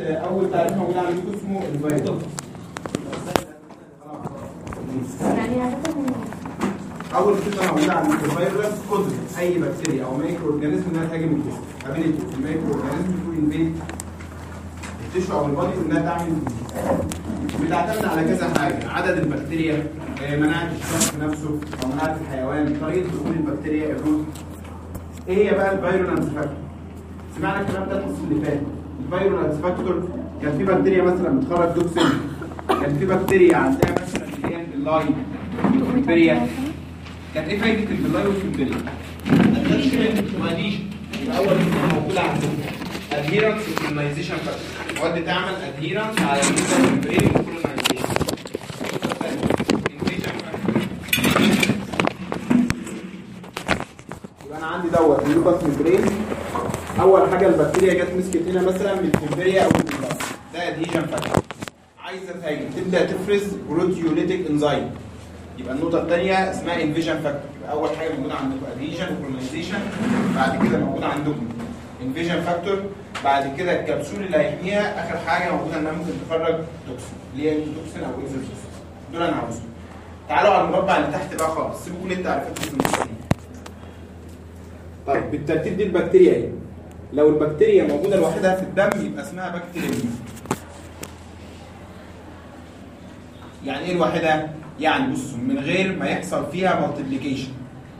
اول تعريف موجود عندكم اسمه الفيروس يعني عادة اول صفه موجوده عند الفيروس قدره اي بكتيريا او مايكرو اورجانيزم انها تهاجم الجسم ابيليتي المايكرو اورجانيزم تو انفيد التشو او البادي انها تعمل بتعتمد على كذا حاجه عدد البكتيريا آه، مناعه الشخص نفسه او مناعه الحيوان طريقه دخول البكتيريا الروت ايه هي بقى الفيرولانس فاكتور سمعنا الكلام ده الحصه اللي فات الفيرولانس فاكتور كان في بكتيريا مثلا بتخرج توكسين كان في بكتيريا عندها مثلا اللي هي اللاي بكتيريا كانت ايه فايده البلاي والكمبريا؟ اتاتشمنت كومانيشن يبقى اول حاجه موجوده عندكم ادهيرنس وكولونايزيشن فاكتور مواد تعمل ادهيرنس على الكمبريا والكولونايزيشن يبقى انا عندي دوت ميوكاس ممبرين اول حاجه البكتيريا جت مسكت هنا مثلا من الكمبريا او من البلاس ده ادهيجن فاكتور عايزه تهاجم تبدا تفرز بروتيوليتيك انزيم يبقى النقطة الثانية اسمها انفيجن فاكتور يبقى أول حاجة موجودة عندكم ادهيجن وكولونايزيشن بعد كده موجودة عندكم انفيجن فاكتور بعد كده الكبسول اللي هيحميها آخر حاجة موجودة إنها ممكن تخرج توكسين اللي هي توكسين أو اكزوتوكسين دول أنا عاوزهم تعالوا على المربع اللي تحت بقى خالص سيبوا كل التعريفات في النص دي طيب بالترتيب دي البكتيريا ايه؟ لو البكتيريا موجودة لوحدها في الدم يبقى اسمها بكتيريا يعني ايه الواحدة؟ يعني بصوا من غير ما يحصل فيها مالتيبليكيشن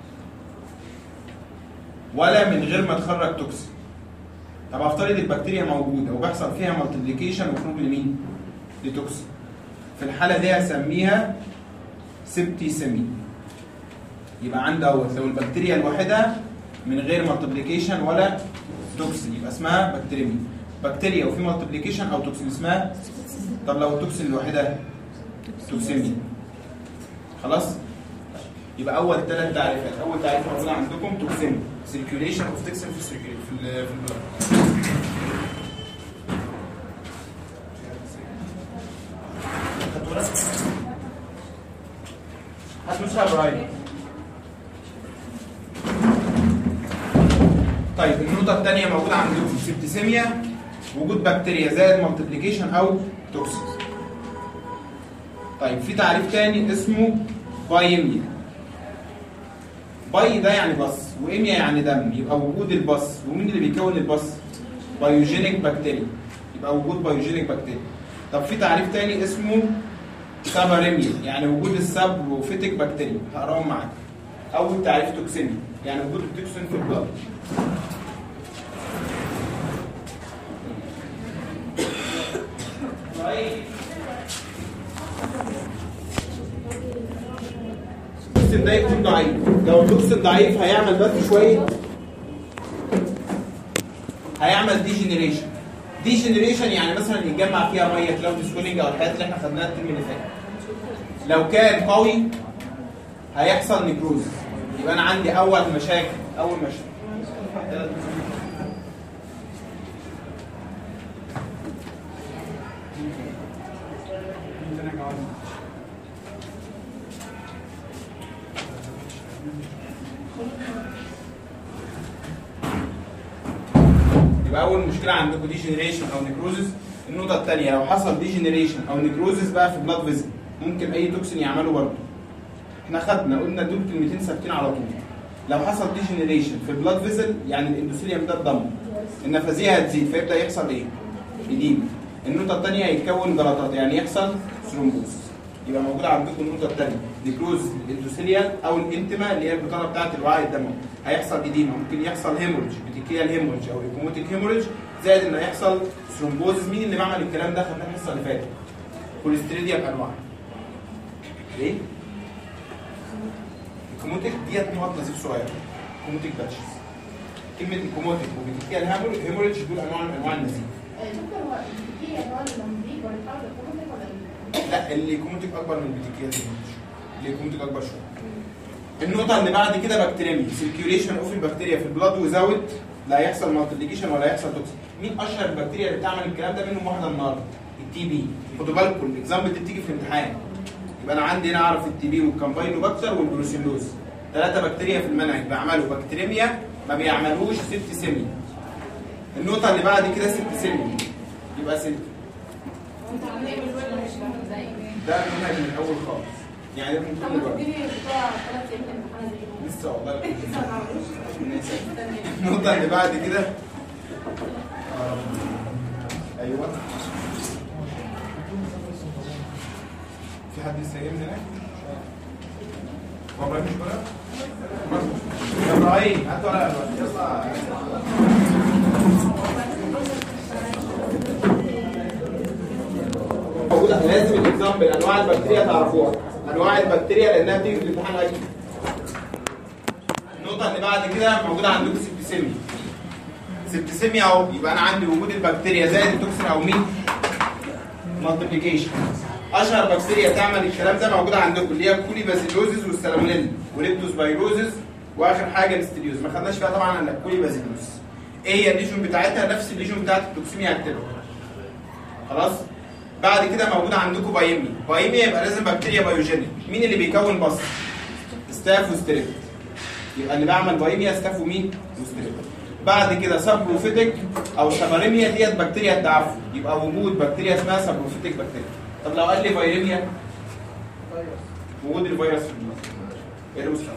ولا من غير ما تخرج توكسين طب افترض البكتيريا موجودة وبيحصل فيها مالتيبليكيشن وخروج لمين؟ لتوكسين في الحالة دي هسميها سبتيسيمي يبقى عندي اهوت لو البكتيريا لوحدها من غير مالتيبليكيشن ولا توكسين يبقى اسمها بكتيريمي بكتيريا وفي مالتيبليكيشن او توكسين اسمها طب لو التوكسين لوحدها توكسيمي خلاص يبقى اول ثلاث تعريفات اول تعريف موجود عندكم توكسين سيركيوليشن اوف توكسين في السيركيوليشن في ال في البلد خدتوا بالك؟ هات نسخه يا ابراهيم طيب النقطة الثانية موجودة عندكم سبتسيميا وجود بكتيريا زائد مالتيبليكيشن أو توكسين. طيب في تعريف تاني اسمه بايميا. باي ده يعني بص وإميا يعني دم يبقى وجود البص ومين اللي بيكون البص؟ بايوجينيك بكتيريا يبقى وجود بايوجينيك بكتيريا. طب في تعريف تاني اسمه ساباريميا يعني وجود السابروفيتيك بكتيريا هقراهم معاك. أول تعريف توكسيميا يعني وجود التوكسين في البلد. التوكسين ده يكون ضعيف لو التوكسين ضعيف هيعمل بس شويه هيعمل دي جنريشن دي جنريشن يعني مثلا يتجمع فيها ميه كلاود سكولينج او الحاجات اللي احنا خدناها الترم اللي فات لو كان قوي هيحصل نيكروز يبقى انا عندي اول مشاكل اول مشاكل يبقى اول مشكله عندكم دي جنريشن او نيكروزس النقطه الثانيه لو حصل دي جنريشن او نيكروزس بقى في بلاد فيزل ممكن اي توكسين يعمله برضه احنا خدنا قلنا دول كلمتين ثابتين على طول لو حصل دي جنريشن في البلاد فيزل يعني الاندوثيليوم ده اتدمر النفاذيه هتزيد فيبدا يحصل ايه؟ إديم النقطه الثانيه هيتكون جلطات يعني يحصل ثرومبوز يبقى موجود عندكم النقطه الثانيه ديكروز الاندوثيليال او الانتما اللي هي البطانه بتاعه الوعي الدموي هيحصل إديمة ممكن يحصل هيموريج بتيكيال هيموريج او ايكوموتيك هيموريج زائد ان هيحصل ثرومبوز مين اللي بعمل الكلام ده خدناه الحصه اللي فاتت كوليستريديا بانواع ايه؟ الكوموتيك ديت نقط نزيف صغير كوموتيك باتشز كلمه الكوموتيك وبتيكيال هيموريج دول انواع من انواع النزيف دكتور هو البكتيريا اللي هو الممبرين ولا الحوض الكومنتك ولا ايه؟ لا اللي كوموتيك اكبر من البتيكيال هيموريج اللي كوموتيك اكبر شويه النقطة اللي بعد كده بكتيريمي سيركيوليشن اوف البكتيريا في البلاد وزاوت لا هيحصل مالتيبليكيشن ولا هيحصل توكسين مين اشهر البكتيريا اللي بتعمل الكلام ده منهم واحدة النهارده التي بي خدوا بالكم الاكزامبل دي بتيجي في الامتحان يبقى انا عندي هنا اعرف التي بي والكامباينوباكتر والبروسيلوز ثلاثة بكتيريا في المنهج بيعملوا بكتيريميا ما بيعملوش سيبتيسيميا النقطة اللي بعد كده سيبتيسيميا يبقى 6 وانت هنعمل ولا مش هنعمل ازاي؟ ده المنهج من الاول خالص يعني ده ممكن طب ما تكون تديني بتوع ثلاث ايام الامتحان دي لسه والله لسه ما عملوش استنى. النقطة اللي بعد كده ايوه في حد لسه جاي من هناك؟ هو ابراهيم مش ورق؟ يا ابراهيم هات ورقة دلوقتي يلا موجودة لازم الاكزامبل انواع البكتيريا تعرفوها انواع البكتيريا لانها بتيجي في الامتحان اكيد النقطة اللي بعد كده موجودة عندكم سبتسيميا سبتسيميا اهو يبقى انا عندي وجود البكتيريا زائد التوكسين او مين؟ مالتيبليكيشن اشهر بكتيريا تعمل الكلام ده موجودة عندكم اللي هي الكولي بازيلوزيس والسالمونيلا وليبتوسبايروزيس واخر حاجة الاستريوز ما خدناش فيها طبعا الا الكولي بازيلوزيس ايه هي الليجون بتاعتها نفس الليجون بتاعت التوكسيميا اكتيفا خلاص بعد كده موجودة عندكم بايمي بايمي يبقى لازم بكتيريا بايوجينيك مين اللي بيكون بص ستاف وستريبت يبقى اللي بعمل بايميا ستاف ومين وستريبت بعد كده سبروفيتك او سباريميا ديت بكتيريا التعفن يبقى وجود بكتيريا اسمها سبروفيتك بكتيريا طب لو قال لي فيروميا وجود الفيروس في الجسم ايه المشكله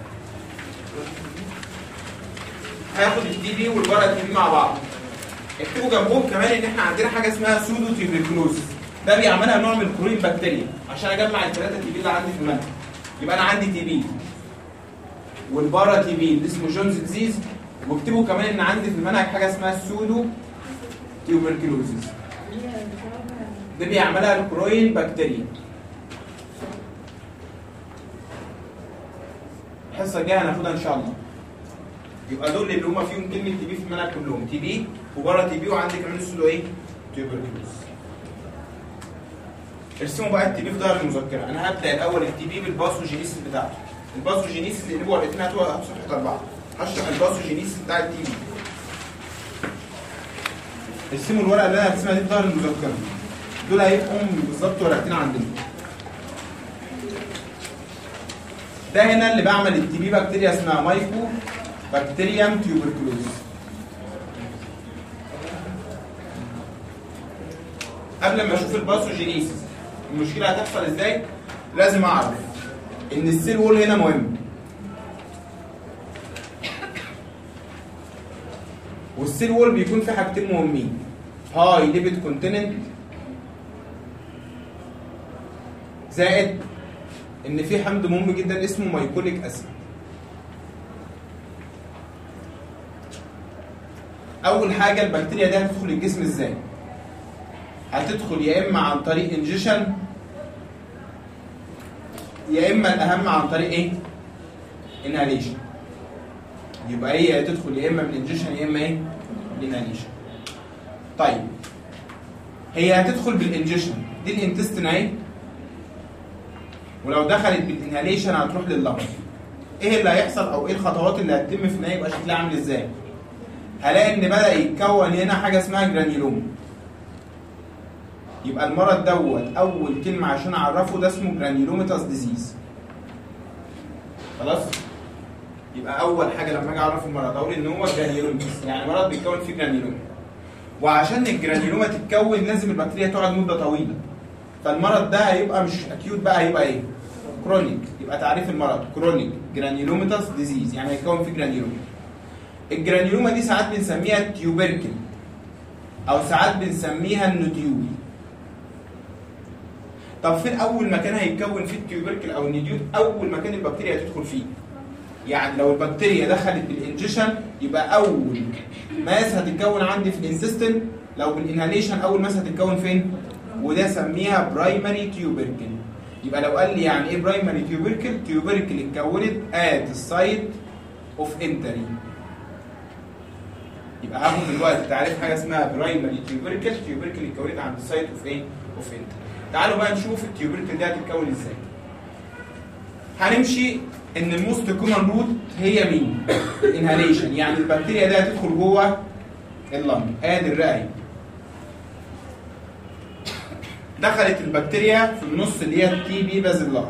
هاخد التي بي والبارا تي بي مع بعض اكتبوا جنبهم كمان ان احنا عندنا حاجه اسمها سودو تيبريكلوزيس ده بيعملها نوع من الكورين بكتيريا عشان اجمع الثلاثه تي بي اللي عندي في المنهج يبقى انا عندي تي بي والبارا تي بي اللي اسمه جونز ديزيز واكتبوا كمان ان عندي في المنهج حاجه اسمها سودو تيوبركلوزيس ده بيعملها الكروين بكتيريا الحصه الجايه هناخدها ان شاء الله يبقى دول اللي هم فيهم كلمه تي بي في المنهج كلهم تي بي وبارا تي بي وعندي كمان السودو ايه تيوبركلوز ارسموا بقى التي بي في ظهر المذكره انا هبدا الاول التي بي بالباثوجينيسيس بتاعته الباثوجينيسيس اللي نبقوا ورقتين هاتوا هاتوا صفحه اربعه هشرح الباثوجينيسيس بتاع التي بي ارسموا الورقه اللي انا هرسمها دي في ظهر المذكره دول هيبقوا بالظبط ورقتين عندنا ده هنا اللي بعمل التي بي بكتيريا اسمها مايكو بكتيريم تيوبركلوز قبل ما اشوف الباثوجينيسيس المشكله هتحصل ازاي لازم اعرف ان السيل وول هنا مهم والسيل وول بيكون فيه حاجتين مهمين هاي ليبيد كونتيننت زائد ان في حمض مهم جدا اسمه مايكوليك اسيد اول حاجه البكتيريا دي هتدخل الجسم ازاي هتدخل يا اما عن طريق انجيشن يا اما الاهم عن طريق ايه انهاليشن يبقى هي هتدخل يا اما من انجيشن يا اما ايه انهاليشن طيب هي هتدخل بالانجيشن دي الانتستين اهي ولو دخلت بالانهاليشن هتروح لللنج ايه اللي هيحصل او ايه الخطوات اللي هتتم في النهايه يبقى شكلها عامل ازاي هلاقي ان بدا يتكون هنا حاجه اسمها جرانيولوم يبقى المرض دوت اول كلمه عشان اعرفه ده اسمه جرانيولوميتاس ديزيز خلاص يبقى اول حاجه لما اجي اعرف المرض اقول ان هو جرانيولوميتاس يعني مرض بيتكون فيه جرانيولوم وعشان الجرانيولومه تتكون لازم البكتيريا تقعد مده طويله فالمرض ده هيبقى مش اكيوت بقى هيبقى ايه كرونيك يبقى تعريف المرض كرونيك جرانيولوميتاس ديزيز يعني هيتكون فيه جرانيولوم الجرانيولوما دي ساعات بنسميها تيوبركل او ساعات بنسميها النوديول طب فين اول مكان هيتكون فيه التيوبركل او النوديول اول مكان البكتيريا هتدخل فيه يعني لو البكتيريا دخلت بالانجيشن يبقى اول ماس هتتكون عندي في الانسيستن لو بالانهاليشن اول ماس هتتكون فين وده سميها برايمري تيوبركل يبقى لو قال لي يعني ايه برايمري تيوبركل تيوبركل اتكونت ات السايت اوف انتري يبقى هاخد دلوقتي تعريف حاجه اسمها برايمري تيوبركل تيوبركل اتكونت عند السايت اوف ايه اوف انتري تعالوا بقى نشوف التيوبركل دي هتتكون ازاي هنمشي ان الموست كومن روت هي مين الانهاليشن يعني البكتيريا دي هتدخل جوه اللنج ادي الرئه دخلت البكتيريا في النص اللي هي التي بي بازيلا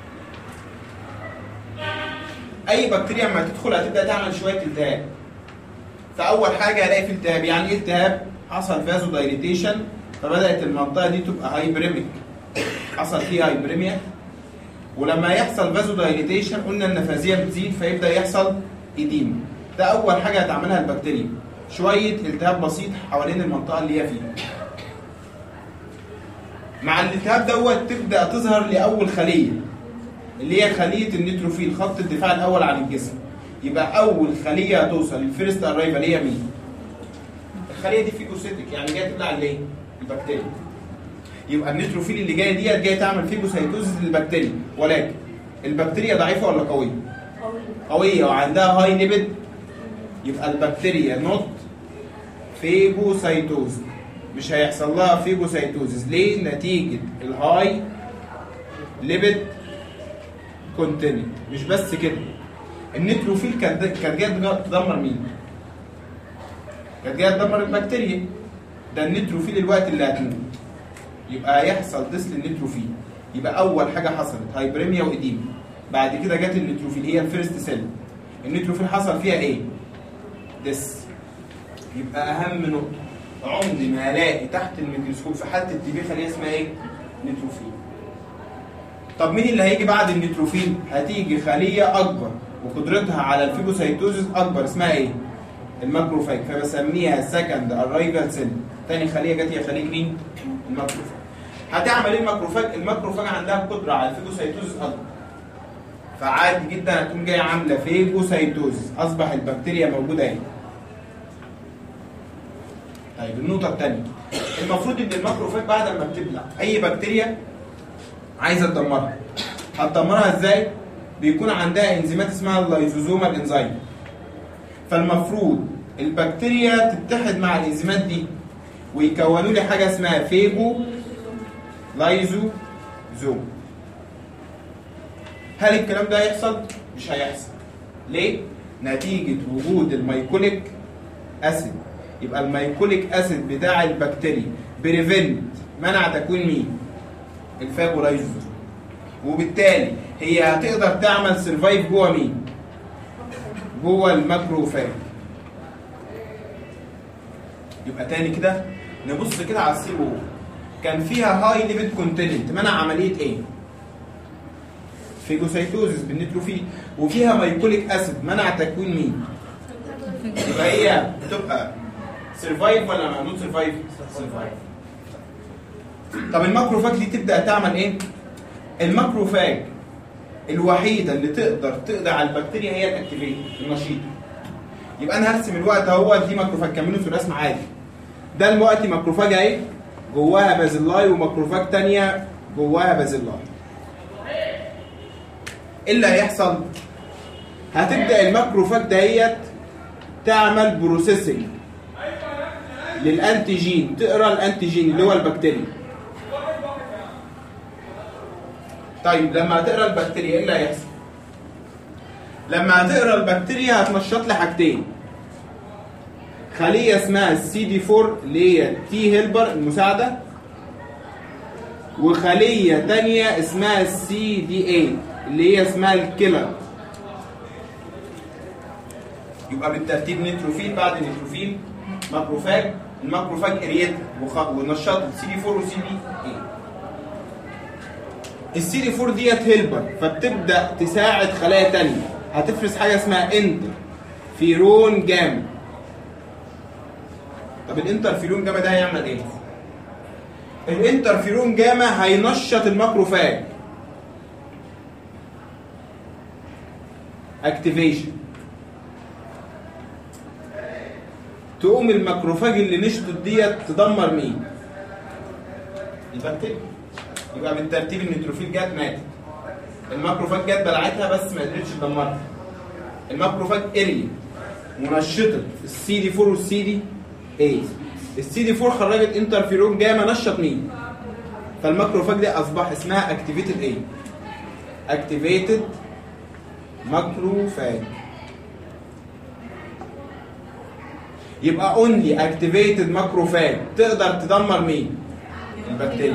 اي بكتيريا لما تدخل هتبدا تعمل شويه التهاب فاول حاجه هلاقي في التهاب يعني ايه التهاب حصل فازو دايليتيشن فبدات المنطقه دي تبقى هايبريميك حصل فيها هايبريميا ولما يحصل فازو دايليتيشن قلنا النفاذيه بتزيد فيبدا يحصل ايديم ده اول حاجه هتعملها البكتيريا شويه التهاب بسيط حوالين المنطقه اللي هي فيها مع الالتهاب دوت تبدا تظهر لاول خليه اللي هي خليه النيتروفيل خط الدفاع الاول عن الجسم يبقى اول خليه هتوصل للفيرست ارايفل هي مين؟ الخليه دي فيجوسيتك يعني جايه تبلع الايه؟ البكتيريا يبقى النيتروفيل اللي جايه ديت جايه تعمل فيجوسيتوزيس للبكتيريا ولكن البكتيريا ضعيفه ولا قويه؟ قويه وعندها هاي ليبيد يبقى البكتيريا نوت فيجوسيتوز مش هيحصل لها فيجوسيتوزيس ليه؟ نتيجه الهاي ليبيد كونتيننت مش بس كده النيتروفيل كانت كانت جايه تدمر مين؟ كانت جايه تدمر البكتيريا ده النيتروفيل الوقت اللي هتموت يبقى هيحصل ديس للنيتروفيل يبقى اول حاجه حصلت هايبريميا واديم بعد كده جت النيتروفيل هي الفيرست سيل النيتروفيل حصل فيها ايه؟ ديس يبقى اهم نقطه عمري ما الاقي تحت الميكروسكوب في حاله التي بي خليه اسمها ايه؟ نيتروفيل طب مين اللي هيجي بعد النيتروفيل؟ هتيجي خليه اكبر وقدرتها على الفيجوسيتوزيس اكبر اسمها ايه؟ الماكروفاج فبسميها سكند ارايفال سيل تاني خليه جت هي خليه مين؟ الماكروفاج هتعمل ايه الماكروفاج؟ الماكروفاج عندها قدره على الفيجوسيتوزيس اكبر فعادي جدا هتقوم جايه عامله فيجوسيتوزيس اصبح البكتيريا موجوده اهي طيب النقطه الثانيه المفروض ان الماكروفاج بعد ما بتبلع اي بكتيريا عايزه تدمرها هتدمرها ازاي؟ بيكون عندها انزيمات اسمها اللايزوزومال انزيم فالمفروض البكتيريا تتحد مع الانزيمات دي ويكونوا لي حاجه اسمها فيجو لايزوزوم هل الكلام ده هيحصل؟ مش هيحصل ليه؟ نتيجة وجود الميكوليك اسيد يبقى الميكوليك اسيد بتاع البكتيريا بريفنت منع تكوين مين؟ الفاجولايزوزوم وبالتالي هي هتقدر تعمل سرفايف جوه مين؟ جوه الماكروفاج يبقى تاني كده نبص كده على السي او كان فيها هاي ليبيد كونتيننت منع عمليه ايه؟ فيجوسيتوزيس بالنيتروفيل وفيها مايكوليك اسيد منع تكوين مين؟ يبقى هي بتبقى سرفايف ولا نوت سرفايف؟ سرفايف طب الماكروفاج دي تبدا تعمل ايه؟ الماكروفاج الوحيده اللي تقدر تقضي على البكتيريا هي الاكتيفيت النشيطه يبقى انا هرسم الوقت اهو دي ماكروفاج كملوا في الرسم عادي ده الوقت ماكروفاج اهي جواها بازيلاي وماكروفاج تانية جواها بازيلاي ايه اللي هيحصل؟ هتبدا الماكروفاج دهيت تعمل بروسيسنج للانتيجين تقرا الانتيجين اللي هو البكتيريا طيب لما هتقرا البكتيريا ايه اللي هيحصل؟ لما هتقرا البكتيريا هتنشط لي حاجتين خليه اسمها السي دي 4 اللي هي تي هيلبر المساعده وخليه تانية اسمها السي دي 8 اللي هي اسمها الكيلر يبقى بالترتيب نيتروفيل بعد نيتروفيل ماكروفاج الماكروفاج اريت ونشاط السي دي 4 والسي دي 8 السي دي 4 ديت هيلبر فبتبدا تساعد خلايا تانية هتفرز حاجه اسمها انتر فيرون جاما طب الانترفيرون جاما ده هيعمل ايه؟ الانترفيرون جاما هينشط الماكروفاج اكتيفيشن تقوم الماكروفاج اللي نشطت ديت تدمر مين؟ البكتيريا يبقى بالترتيب النيتروفيل جت ماتت الماكروفاج جت بلعتها بس ما قدرتش تدمرها الماكروفاج اريا منشطه السي دي 4 والسي دي 8 السي دي 4 خرجت انترفيرون جاما نشط مين؟ فالماكروفاج دي اصبح اسمها اكتيفيتد ايه؟ اكتيفيتد ماكروفاج يبقى اونلي اكتيفيتد ماكروفاج تقدر تدمر مين؟ البكتيريا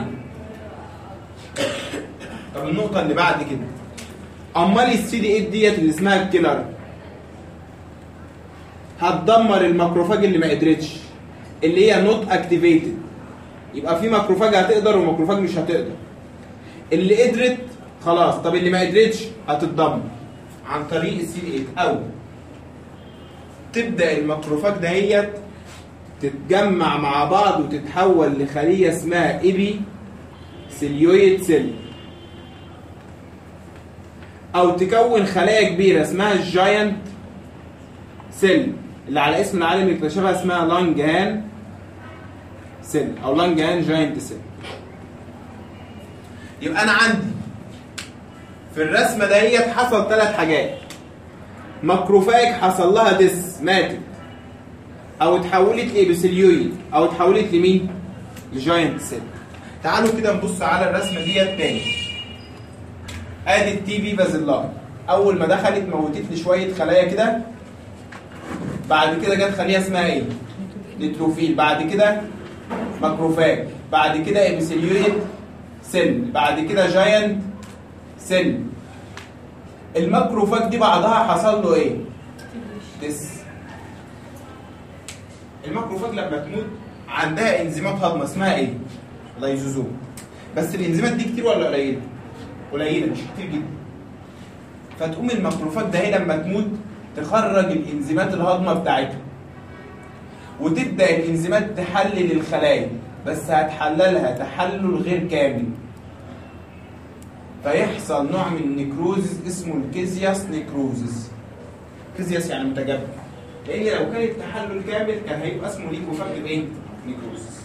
طب النقطة اللي بعد كده امال السي دي 8 ديت اللي اسمها الكيلر هتدمر الماكروفاج اللي ما قدرتش اللي هي نوت اكتيفيتد يبقى في ماكروفاج هتقدر وماكروفاج مش هتقدر اللي قدرت خلاص طب اللي ما قدرتش هتتدمر عن طريق السي 8 او تبدا الماكروفاج دهيت تتجمع مع بعض وتتحول لخليه اسمها ايبي سيليويد سيل او تكون خلايا كبيره اسمها الجاينت سيل اللي على اسم العالم اللي اكتشفها اسمها لانجهان سيل او لانجهان جاينت سيل يبقى انا عندي في الرسمه ديت حصل ثلاث حاجات ماكروفاج حصل لها ديس ماتت او اتحولت لابيسيليويد او اتحولت لمين لجاينت سيل تعالوا كده نبص على الرسمه ديت تاني ادي التي بي بازلاي اول ما دخلت موتت لي شويه خلايا كده بعد كده جت خليه اسمها ايه نيتروفيل بعد كده ماكروفاج بعد كده ابيسيليويد سيل بعد كده جاينت سيل الماكروفاج دي بعدها حصل له ايه ديس الماكروفاج لما تموت عندها انزيمات هضم اسمها ايه لايزوزوم بس الانزيمات دي كتير ولا قليله قليله مش كتير جدا فتقوم الماكروفاج ده هي لما تموت تخرج الانزيمات الهضمه بتاعتها وتبدا الانزيمات تحلل الخلايا بس هتحللها تحلل غير كامل فيحصل نوع من النيكروزز اسمه الكيزياس نيكروزز كيزياس يعني متجبر لان لو كان التحلل كامل كان هيبقى اسمه ليكوفاكتيف ايه نيكروزز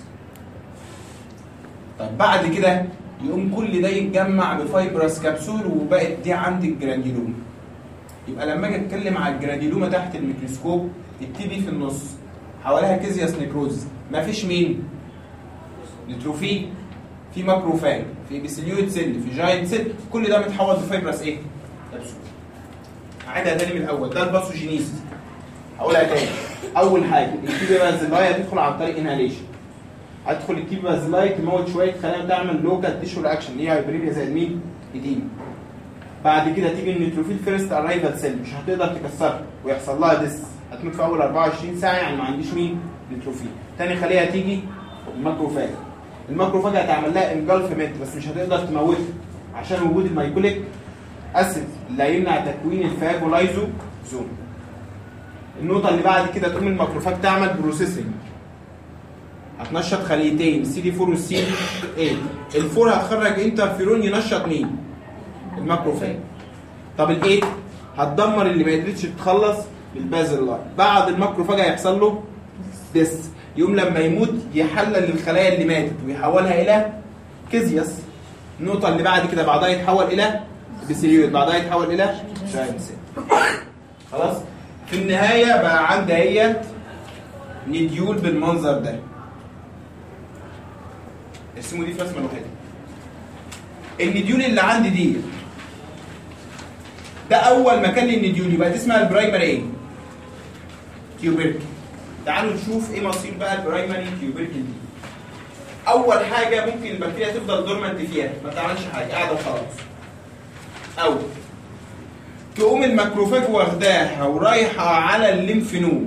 طب بعد كده يقوم كل ده يتجمع بفايبرس كبسول وبقت دي عندي الجرانيولوما يبقى لما اجي اتكلم على الجرانيولوما تحت الميكروسكوب التي بي في النص حواليها كيزياس نيكروز مفيش مين نيتروفيل في ماكروفاج في بيسيليويد سيل في جاينت سيل كل ده متحول بفايبرس ايه كبسول هعيدها تاني من الاول ده الباثوجينيسيس هقولها تاني اول حاجه التي بي بازلاي هتدخل عن طريق انهاليشن هتدخل التي بي بازلاي تموت شويه خلايا تعمل لوكال تيشو رياكشن اللي هي هايبريميا زي المين ايديما بعد كده تيجي النيتروفيل فيرست ارايفال سيل مش هتقدر تكسرها ويحصل لها ديس هتموت في اول 24 ساعه يعني ما عنديش مين نيتروفيل تاني خليه هتيجي الماكروفاج الماكروفاج هتعمل لها انجلفمنت بس مش هتقدر تموتها عشان وجود الميكوليك اسيد اللي هيمنع تكوين الفاجولايزو زون النقطه اللي بعد كده تقوم الماكروفاج تعمل بروسيسنج هتنشط خليتين السي دي 4 والسي 8 الفور هتخرج انترفيرون ينشط مين الماكروفاج طب الايت هتدمر اللي ما قدرتش تتخلص بالبازل لاين بعد الماكروفاج هيحصل له ديس يقوم لما يموت يحلل الخلايا اللي ماتت ويحولها الى كيزياس النقطه اللي بعد كده بعدها يتحول الى بيسيليويد بعدها يتحول الى جاينت سيل خلاص في النهايه بقى عندي اهيت نديول بالمنظر ده ارسموا دي في رسمه لوحدها النديول اللي عندي دي ده اول مكان للنديول يبقى دي اسمها البرايمري ايه تيوبركل تعالوا نشوف ايه مصير بقى البرايمري تيوبركل دي اول حاجه ممكن البكتيريا تفضل دورمنت فيها ما تعملش حاجه قاعده وخلاص او تقوم الماكروفاج واخداها ورايحه على الليمف نود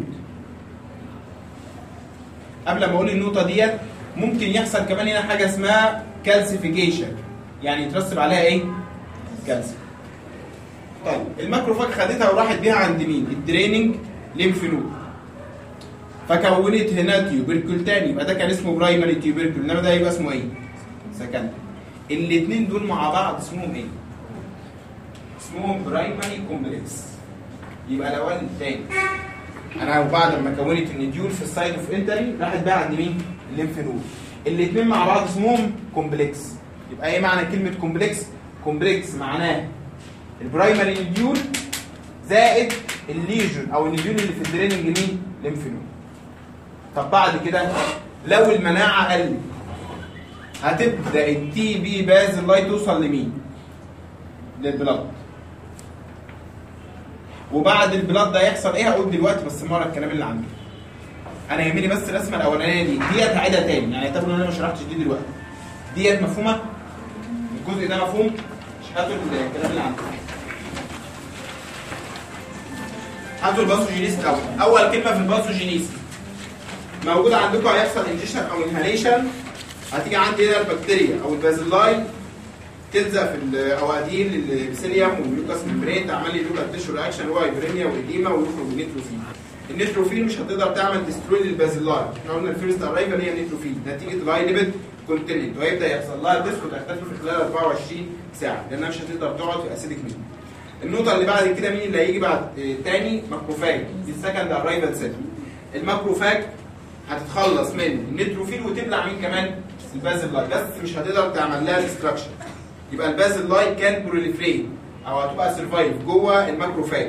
قبل ما اقول النقطه ديت ممكن يحصل كمان هنا حاجه اسمها كالسيفيكيشن يعني يترسب عليها ايه كالسيوم طيب الماكروفاج خدتها وراحت بيها عند مين الدريننج ليمف نود فكونت هنا تيوبركل تاني يبقى ده كان اسمه برايمري تيوبركل انما ده يبقى اسمه ايه سكندري الاثنين دول مع بعض اسمهم ايه اسمهم برايمري كومبلكس يبقى الاول الثاني انا بعد ما كونت النديول في السايد اوف انتري راحت بقى عند مين الليمف نود الاثنين مع بعض اسمهم كومبلكس يبقى ايه معنى كلمه كومبلكس كومبلكس معناه البرايمري نديول زائد الليجون او النديول اللي في الدريننج مين ليمف نود طب بعد كده لو المناعه قلت هتبدا التي بي بازلاي توصل لمين للبلاد وبعد البلاد ده يحصل ايه هقول دلوقتي بس مره الكلام اللي عندي انا يهمني بس الرسمه الاولانيه دي ديت هعيدها تاني يعني اعتبروا ان انا ما شرحتش دي دلوقتي ديت مفهومه الجزء ده مفهوم مش هاتوا الكلام اللي عندي هاتوا الباثوجينيس الاول اول كلمه في الباثوجينيس موجود عندكم هيحصل انجيشن او انهاليشن هتيجي عندي هنا البكتيريا او البازلاي تلزق في الاوادين البسيليوم والميوكاس ممبرين تعمل لي لوكال تيشو رياكشن اللي هو هايبرينيا واديما ويخرج النيتروفيل النيتروفيل مش هتقدر تعمل ديستروي للبازلاي احنا قلنا الفيرست ارايفل هي النيتروفيل نتيجه الهاي ليبيد كونتيننت وهيبدا يحصل لها ديسك وتختفي في خلال 24 ساعه لانها مش هتقدر تقعد في اسيدك مين النقطه اللي بعد كده مين اللي هيجي بعد آه، تاني ماكروفاج دي السكند ارايفل سيل الماكروفاج هتتخلص من النيتروفيل وتبلع مين كمان البازلاي بس مش هتقدر تعمل لها ديستراكشن يبقى البازلاي كان بروليفريت او هتبقى سرفايف جوه الماكروفاج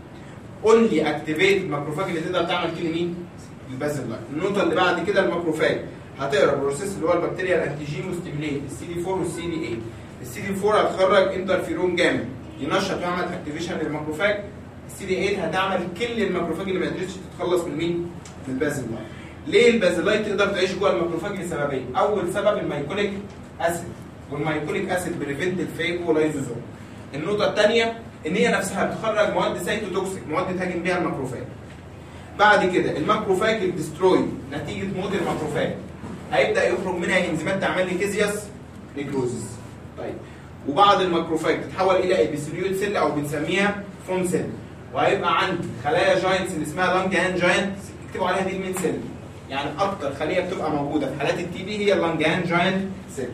اونلي اكتيفيت الماكروفاج اللي تقدر تعمل كده مين البازلاي النقطه اللي بعد كده الماكروفاج هتقرا البروسيس اللي هو البكتيريا الانتيجين وستيميليت السي دي 4 والسي دي 8 السي دي 4 هتخرج انترفيرون جامد ينشط ويعمل اكتيفيشن للماكروفاج السي دي 8 هتعمل كل الماكروفاج اللي ما قدرتش تتخلص من مين؟ من البازلاي ليه البازلاي تقدر تعيش جوه الماكروفاج لسببين اول سبب الميكوليك اسيد والميكوليك اسيد بريفنت الفيجولايزوزوم النقطه الثانيه ان هي نفسها بتخرج مواد سايتوتوكسيك مواد تهاجم بيها الماكروفاج بعد كده الماكروفاج الدستروي نتيجه موت الماكروفاج هيبدا يخرج منها انزيمات تعمل لي كيزياس نيكروزيس طيب وبعض الماكروفاج تتحول الى ابيثيليوت سيل او بنسميها فوم سيل وهيبقى عندي خلايا جاينتس اللي اسمها لانج هاند جاينت اكتبوا عليها دي المين سيل يعني اكتر خليه بتبقى موجوده في حالات التي بي هي اللانج هاند جاينت سيل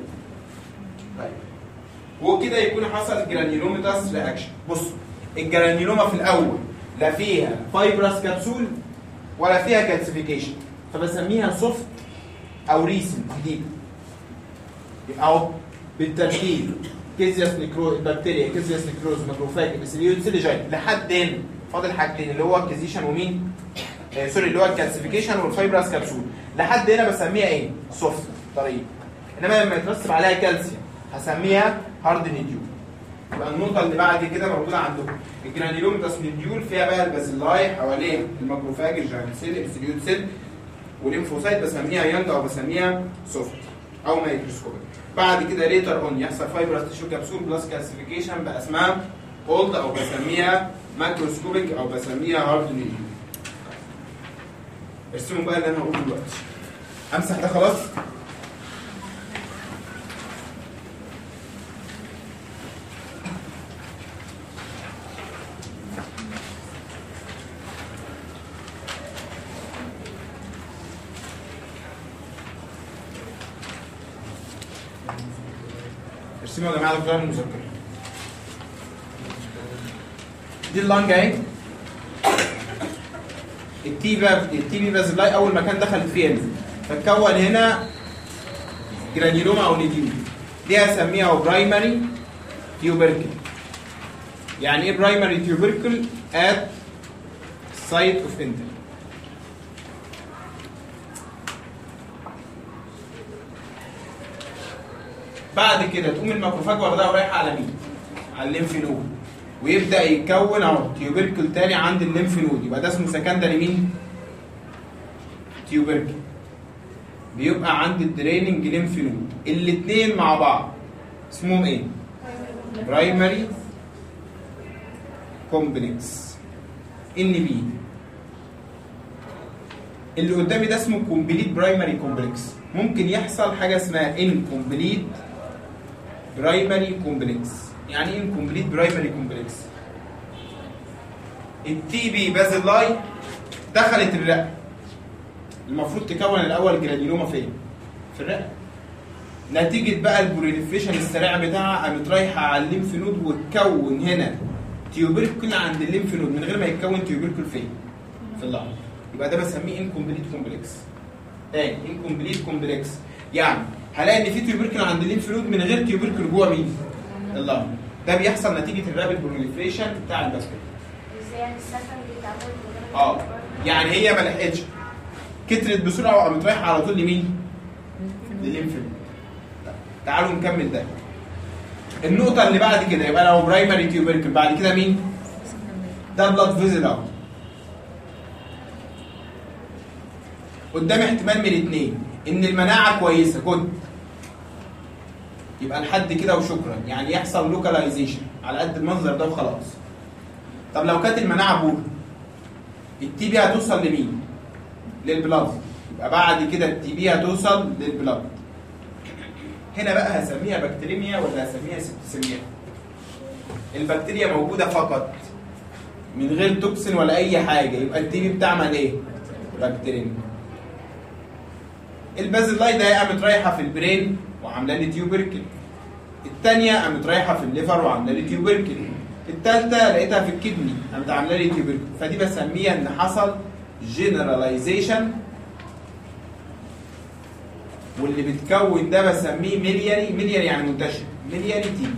طيب وكده يكون حصل جرانيولوميتاس رياكشن بصوا الجرانيولوما في الاول لا فيها فايبرس كبسول ولا فيها كالسيفيكيشن فبسميها سوفت او ريسنت جديد يبقى اهو بالترتيب كيزياس نيكرو البكتيريا كيزياس نيكروز ماكروفاج ابيثيليوت سيليجاين لحد هنا فاضل حاجتين اللي هو الكيزيشن ومين؟ آه سوري اللي هو الكالسيفيكيشن والفايبرس كبسول لحد هنا بسميها ايه؟ سوفت طريق انما لما يترسب عليها كالسيوم هسميها هارد نيديول يبقى النقطة اللي بعد كده موجودة عندكم الجرانيولومتاس نيديول فيها بقى البازيلاي حوالين الماكروفاج الجاينت سيل الابسوليوت سيل والليمفوسايت بسميها يانج او بسميها سوفت او مايكروسكوبيك بعد كده ليتر اون يحصل فايبرس تيشو كبسول بلس كالسيفيكيشن بقى اسمها اولد او بسميها ماكروسكوبيك او بسميها هارد نيديول ارسموا بقى اللي انا هقوله دلوقتي امسح ده خلاص ارسموا يا جماعه دكتور المذكره دي اللانج اهي التي بقى التي بي بازلاي اول مكان دخلت فيه فتكون هنا جرانيولوما او نيديول دي هسميها برايمري تيوبركل يعني ايه برايمري تيوبركل ات سايت اوف انتر بعد كده تقوم الماكروفاج واخدها ورايحه على مين؟ على الليمف نود ويبدا يتكون اهو تيوبركل تاني عند الليمف نود يبقى ده اسمه سكندري مين؟ تيوبركل بيبقى عند الدريننج ليمف نود الاثنين مع بعض اسمهم ايه؟ برايمري كومبلكس ان بي اللي قدامي ده اسمه كومبليت برايمري كومبلكس ممكن يحصل حاجه اسمها انكومبليت برايمري كومبلكس يعني ايه انكومبليت برايمري كومبلكس التي بي بازلاي دخلت الرئه المفروض تكون الاول جرانيولوما فين في الرئه نتيجه بقى البروليفريشن السريع بتاعها قامت رايحه على الليمف نود وتكون هنا تيوبركل عند الليمف نود من غير ما يتكون تيوبركل فين في اللحظه يبقى ده بسميه انكومبليت كومبلكس تاني انكومبليت كومبلكس يعني هلاقي ان في تيوبركل عند الليمف نود من غير تيوبركل جوه مين؟ اللنج ده بيحصل نتيجه الرابid بروليفريشن بتاع البكتيريا ازاي السكن بيتعمل اه يعني هي ما لحقتش كترت بسرعه وقامت رايحه على طول لمين؟ للليمف نود تعالوا نكمل ده النقطة اللي بعد كده يبقى لو برايمري تيوبركل بعد كده مين؟ ده بلاد فيزل اهو قدام احتمال من اتنين ان المناعة كويسة كنت يبقى لحد كده وشكرا يعني يحصل لوكاليزيشن على قد المنظر ده وخلاص طب لو كانت المناعة بور التي بي هتوصل لمين؟ للبلاد يبقى بعد كده التي بي هتوصل للبلاد هنا بقى هسميها بكتيريميا ولا هسميها سبتسيميا؟ البكتيريا موجوده فقط من غير توكسين ولا اي حاجه يبقى التي بي بتعمل ايه؟ بكتيريميا البازلاي ده قامت رايحه في البرين وعامله لي تيوبركل الثانيه قامت رايحه في الليفر وعامله لي تيوبركل الثالثه لقيتها في الكدني قامت عامله لي تيوبركل فدي بسميها ان حصل جنراليزيشن واللي بتكون ده بسميه ملياري ملياري يعني منتشر ملياري تي بي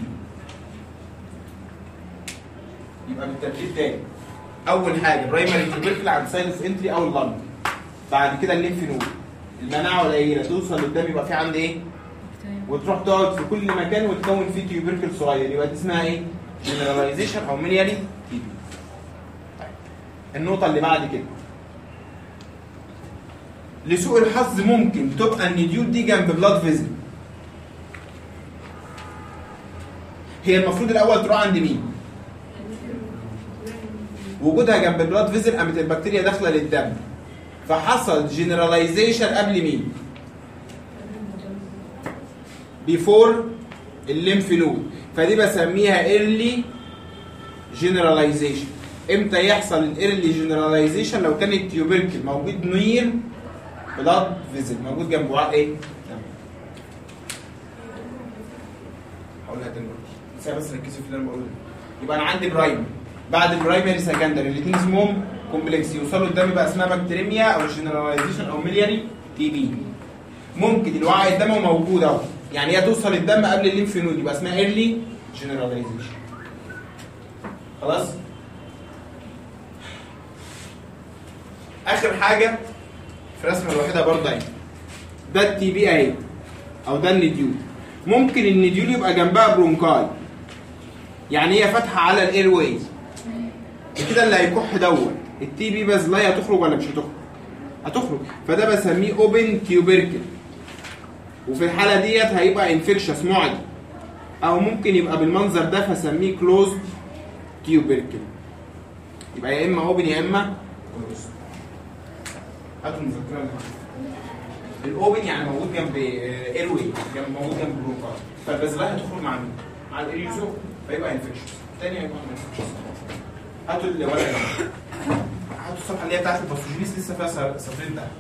يبقى بالترتيب تاني اول حاجه برايمري تيوبركل عند سايد اوف انتري او اللنج بعد كده الليمف نود المناعه قليله توصل قدام يبقى في عندي ايه وتروح تقعد في كل مكان وتكون فيه تيوبركل صغير يبقى دي اسمها ايه جنراليزيشن او ملياري تي بي طيب. النقطه اللي بعد كده لسوء الحظ ممكن تبقى النديول دي جنب بلاد فيزل هي المفروض الاول تروح عند مين وجودها جنب بلاد فيزل قامت البكتيريا داخله للدم فحصل جنراليزيشن قبل مين بيفور الليمف نود فدي بسميها ايرلي جنراليزيشن امتى يحصل الايرلي جنراليزيشن لو كان التيوبركل موجود نير بلاد فيزل موجود جنب وعاء ايه دم. هقولها تاني بس بس ركزوا في اللي انا بقوله يبقى انا عندي برايمري بعد البرايمري سكندري الاثنين اسمهم كومبلكس يوصلوا قدام يبقى اسمها بكتيريميا او جنراليزيشن او ملياري تي بي ممكن الوعاء الدموي موجود اهو يعني هي توصل الدم قبل الليمف نود يبقى اسمها ايرلي جنراليزيشن خلاص اخر حاجه في الرسمه الوحيده برضه اهي ده التي بي اهي او ده النديول ممكن النديول يبقى جنبها برونكاي يعني هي فاتحه على الاير ويز كده اللي هيكح دوت التي بي بازلاي هتخرج ولا مش هتخرج؟ هتخرج فده بسميه اوبن تيوبركل وفي الحاله ديت هيبقى انفكشس معدي او ممكن يبقى بالمنظر ده فسميه كلوز تيوبركل يبقى يا اما اوبن يا اما كلوز هاتوا المذكره اللي معاكم. الاوبن يعني موجود جنب اير واي جنب موجود جنب برونكاي فالبازلاي هتخرج مع مين؟ مع الاريوزو فيبقى انفكشس الثاني هيبقى انفكشس هاتوا الورقه دي. هاتوا الصفحه اللي هي بتاعت الباثوجينيس لسه فيها صف- صفين تحت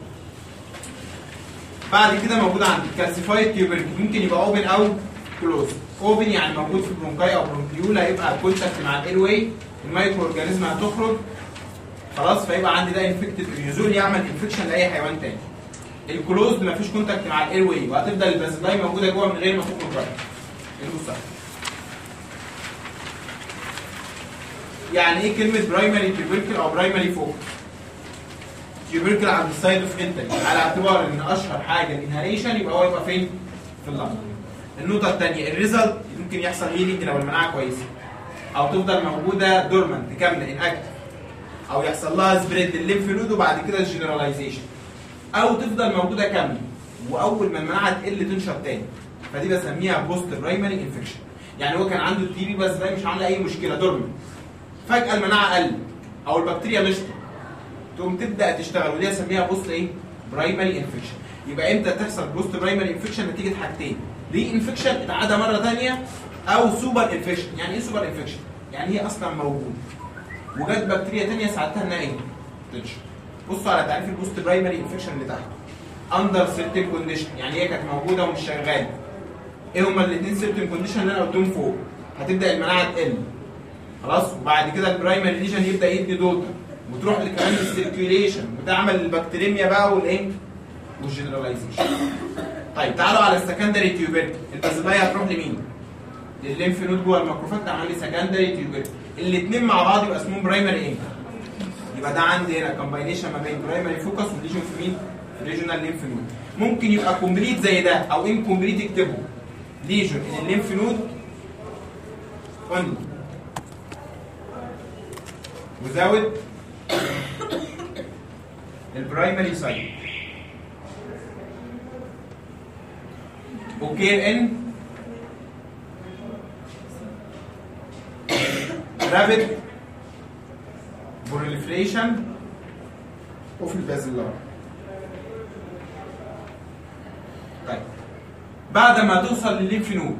بعد كده موجود عندي كالسيفايد تيوبركل ممكن يبقى اوبن او كلوز اوبن يعني موجود في برونكاي او برونكيولا هيبقى كونتاكت مع الاير واي المايكرو اورجانيزم هتخرج خلاص فيبقى عندي ده انفكتد يزول يعمل انفكشن لاي حيوان تاني الكلوز ما فيش كونتاكت مع الاير واي وهتفضل البازلاي موجوده جوه من غير ما تخرج بره البص يعني ايه كلمه برايمري تيوبركل او برايمري فوق تيوبركل عند السايد اوف انتري على اعتبار ان اشهر حاجه الانهاليشن يبقى هو يبقى فين؟ في اللنج. النقطه الثانيه الريزلت ممكن يحصل هيلينج لو المناعه كويسه او تفضل موجوده دورمنت كامله اناكتف او يحصل لها سبريد الليمف نود وبعد كده الجنراليزيشن او تفضل موجوده كامله واول ما المناعه تقل تنشط تاني فدي بسميها بوست برايمري انفكشن يعني هو كان عنده التي بي بس ده مش عامله اي مشكله دورمنت فجاه المناعه قلت او البكتيريا نشطت تقوم تبدا تشتغل ودي اسميها بوست ايه؟ برايمري انفكشن يبقى امتى تحصل بوست برايمري انفكشن نتيجه حاجتين ري انفكشن اتعادى مره ثانيه او سوبر انفكشن يعني ايه سوبر انفكشن؟ يعني هي اصلا موجوده وجت بكتيريا ثانيه ساعدتها انها ايه؟ تنشط بصوا على تعريف البوست برايمري انفكشن اللي تحت اندر سيرتين كونديشن يعني هي كانت موجوده ومش شغاله ايه هما الاثنين سيرتين كونديشن اللي انا قلتهم فوق هتبدا المناعه تقل خلاص وبعد كده البرايمري ليجن يبدا يدي دوتا وتروح لكمان السيركيوليشن وتعمل البكتيريميا بقى والايه والجنراليزيشن طيب تعالوا على السكندري تيوبركل البازلايه هتروح لمين الليمف نود جوه الماكروفاج تعمل لي سكندري تيوبركل الاثنين مع بعض يبقى اسمهم برايمري ايه يبقى ده عندي هنا كومباينيشن ما بين برايمري فوكس وليجن في مين في ريجونال ليمف نود ممكن يبقى كومبليت زي ده او انكومبليت اكتبه ليجن ان الليمف نود اونلي without البرايمري سايت occur in rapid proliferation وفي البازلار طيب بعد ما توصل للليمف نود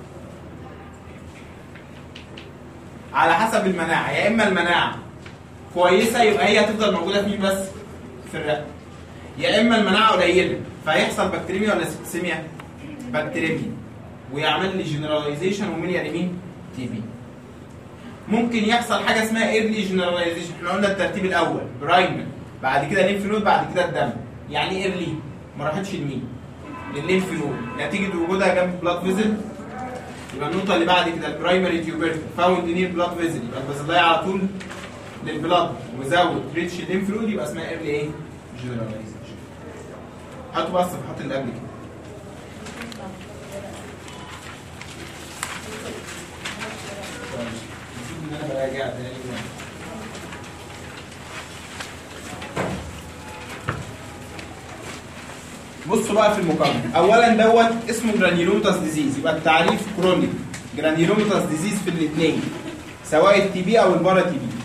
على حسب المناعه يا اما المناعه كويسه يبقى هي هتفضل موجوده فين بس في الرئه يا اما المناعه قليله فهيحصل بكتيريميا ولا سيبسيميا بكتيريميا ويعمل لي جنراليزيشن ومين يعني مين تي بي ممكن يحصل حاجه اسمها ايرلي جنراليزيشن احنا قلنا الترتيب الاول برايمر بعد كده ليمف نود بعد كده الدم يعني ايه ايرلي ما راحتش لمين للليمف نود نتيجه وجودها جنب بلاد فيزل يبقى النقطه اللي بعد كده البرايمري تيوبرت فاوند نير بلاد فيزل يبقى البازلايه على طول للبلاد وزود ريتش الليمف نود يبقى اسمها ايرلي ايه جنراليزيشن هاتوا بس الصفحات اللي قبل كده المفروض ان انا براجع تاني بصوا بقى في المقارنه اولا دوت اسمه جرانيولوماتاس ديزيز يبقى التعريف كرونيك جرانيولوماتاس ديزيز في الاثنين سواء التي بي او البارا تي بي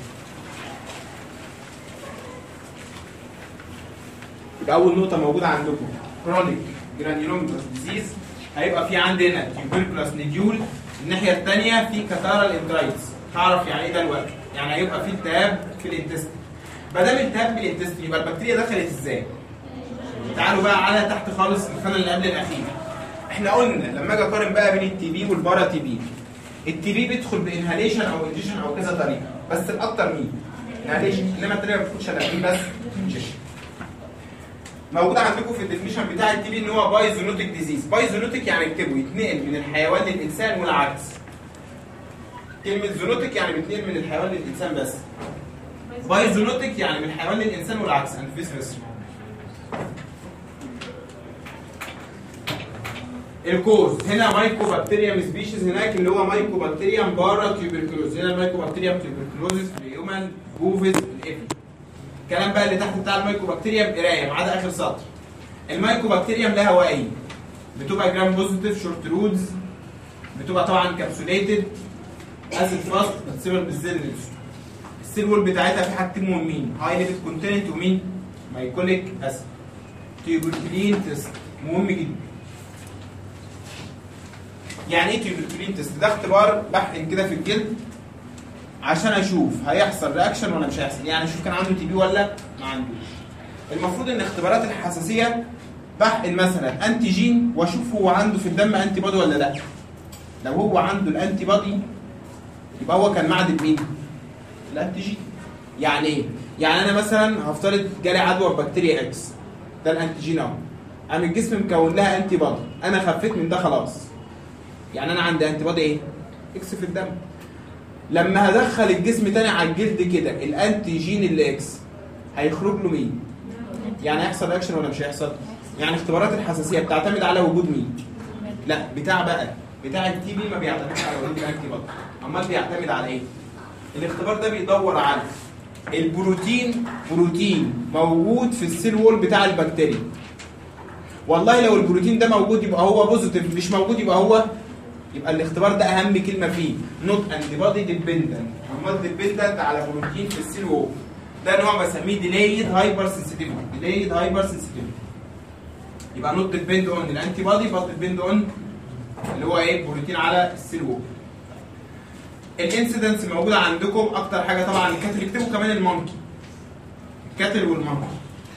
يبقى اول نقطه موجوده عندكم كرونيك جرانيولوماتاس ديزيز هيبقى في عندنا تيوبركلوس نيديول الناحيه الثانيه في كاتارال انترايتس هعرف يعني ايه ده الوقت يعني هيبقى في التهاب في الانتستين ما دام التهاب في الانتستين يبقى البكتيريا دخلت ازاي تعالوا بقى على تحت خالص الخانه اللي قبل الاخيره احنا قلنا لما اجي اقارن بقى بين التي بي والبارا تي بي التي بي بيدخل بانهاليشن او انجيشن او كذا طريقه بس الاكتر مين انهاليشن انما الطريقه ما بتكونش الا مين بس انجيشن موجود عندكم في الديفينيشن بتاع التي بي ان هو بايزونوتيك ديزيز بايزونوتيك يعني اكتبوا يتنقل من الحيوان للانسان والعكس كلمه زونوتيك يعني بيتنقل من الحيوان للانسان بس بايزونوتيك يعني من الحيوان للانسان والعكس اند فيس فيس الكوز هنا مايكو بكتيريا سبيشيز هناك اللي هو مايكو بكتيريا بارا تيوبركلوز هنا المايكو بكتيريا تيوبركلوزس في الهيومن بوفيز الافي الكلام بقى اللي تحت بتاع المايكو بكتيريا بقرايه ما عدا اخر سطر المايكو بكتيريا لا هوائيه بتبقى جرام بوزيتيف شورت رودز بتبقى طبعا كابسوليتد اسيد فاست بتسيبها بالزل السيل وول بتاعتها في حاجتين مهمين هاي ليبيد كونتنت ومين مايكوليك اسيد تيوبركلين تيست مهم جدا يعني ايه تيوبركلين تيست ده اختبار بحقن كده في الجلد عشان اشوف هيحصل رياكشن ولا مش هيحصل يعني اشوف كان عنده تي بي ولا ما عندوش المفروض ان اختبارات الحساسيه بحقن مثلا انتي جين واشوف هو عنده في الدم انتي بودي ولا لا لو هو عنده الانتي بودي يبقى هو كان معدن مين الانتي جين يعني ايه يعني انا مثلا هفترض جالي عدوى بكتيريا اكس ده الانتي جين اهو قام الجسم مكون لها انتي بودي انا خفيت من ده خلاص يعني انا عندي انتي بودي ايه اكس في الدم لما هدخل الجسم تاني على الجلد كده الانتي جين اللي اكس هيخرج له مين يعني هيحصل رياكشن ولا مش هيحصل يعني اختبارات الحساسيه بتعتمد على وجود مين لا بتاع بقى بتاع التي بي ما بيعتمدش على وجود الانتي بودي امال بيعتمد على ايه الاختبار ده بيدور على البروتين بروتين موجود في السيل وول بتاع البكتيريا والله لو البروتين ده موجود يبقى هو بوزيتيف مش موجود يبقى هو يبقى الاختبار ده اهم كلمه فيه نوت انتي بودي ديبندنت امال ديبندنت على بروتين في السيل وول ده نوع بسميه ديلايد هايبر سنسيتيفيتي ديلايد هايبر سنسيتيفيتي يبقى نوت ديبند اون الانتي بودي بس ديبند اون اللي هو ايه بروتين على السيل وول الانسيدنس موجوده عندكم اكتر حاجه طبعا الكاتل اكتبوا كمان المونكي الكاتل والمونكي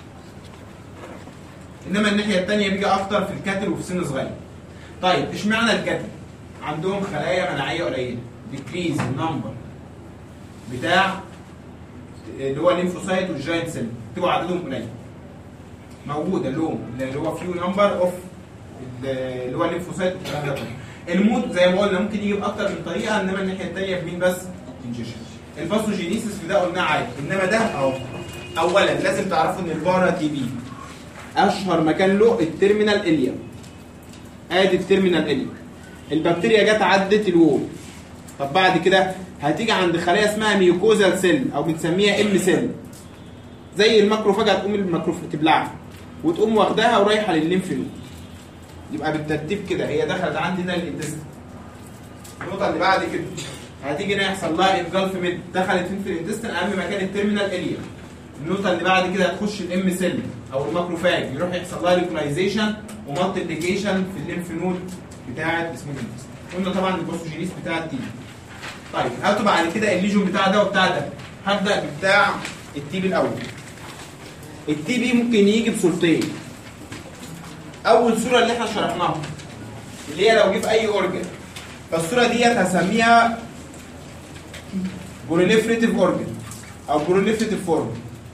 انما الناحيه الثانيه بيجي اكتر في الكاتل وفي سن صغير طيب اشمعنى الكاتل عندهم خلايا مناعيه قليله ديكريز النمبر بتاع اللي هو الليمفوسايت والجاينت سيل تبقى عددهم قليل موجوده اللوم اللي هو فيو نمبر اوف اللي هو الليمفوسايت والكلام ده كله الموت زي ما قلنا ممكن يجي باكتر من طريقه انما الناحيه الثانيه في مين بس انجيشن الفاسوجينيسيس في ده قلناه عادي انما ده اهو اولا لازم تعرفوا ان البارا تي بي اشهر مكان له التيرمينال اليا ادي التيرمينال اليا البكتيريا جت عدت الوول طب بعد كده هتيجي عند خلايا اسمها ميوكوزال سيل او بنسميها ام سيل زي الماكروفاج هتقوم الماكروفاج تبلعها وتقوم واخداها ورايحه للليمف نود يبقى بالترتيب كده هي دخلت عندي هنا الانتست النقطه اللي بعد كده هتيجي هنا يحصل لها انجلف ميد دخلت فين في الانتستين اهم مكان التيرمينال اليا النقطه اللي بعد كده هتخش الام سيل او الماكروفاج يروح يحصل لها ريكولايزيشن ومالتيبليكيشن في الليمف نود بتاعه اسمه قلنا طبعا الباثوجينيس بتاع التي طيب هاتوا بعد كده الليجون بتاع ده وبتاع ده هبدا بتاع التي بي الاول التي بي ممكن يجي بصورتين اول صوره اللي احنا شرحناها اللي هي لو جه في اي اورجن فالصوره ديت هسميها بروليفريتيف اورجن او بروليفريتيف فورم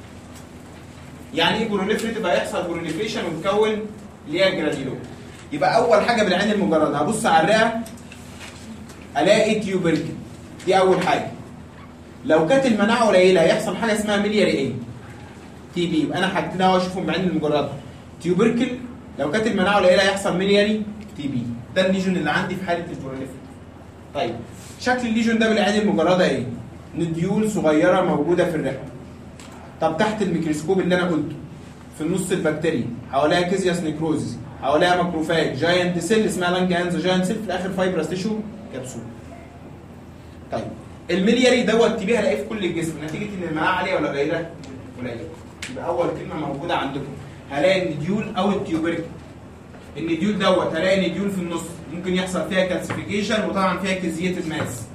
يعني ايه بروليفريتيف هيحصل بروليفريشن وتكون اللي هي الجرانيولوم يبقى اول حاجه بالعين المجرده هبص على الرئه الاقي تيوبركل دي اول حاجه لو كانت المناعه قليله هيحصل حاجه اسمها ميلياري ايه تي بي يبقى انا حاجتين اهو اشوفهم بعين المجرده تيوبركل لو كانت المناعه قليله هيحصل ميلياري تي بي ده الليجون اللي عندي في حاله البروليفريتيف طيب شكل الليجون ده بالعين المجرده ايه نديول صغيره موجوده في الرئه طب تحت الميكروسكوب اللي انا قلته في النص البكتيريا حواليها كيزياس نيكروزيس حواليها ماكروفاج جاينت سيل اسمها لانج انزا جاينت سيل في الاخر فايبرس تيشو كبسول طيب الملياري دوت تبيه هلاقيه في كل الجسم نتيجه ان المناعه عاليه ولا قليله؟ قليله يبقى اول كلمه موجوده عندكم هلاقي النديول او التيوبركل النديول دوت هلاقي نديول في النص ممكن يحصل فيها كالسيفيكيشن وطبعا فيها كيزيتد ماس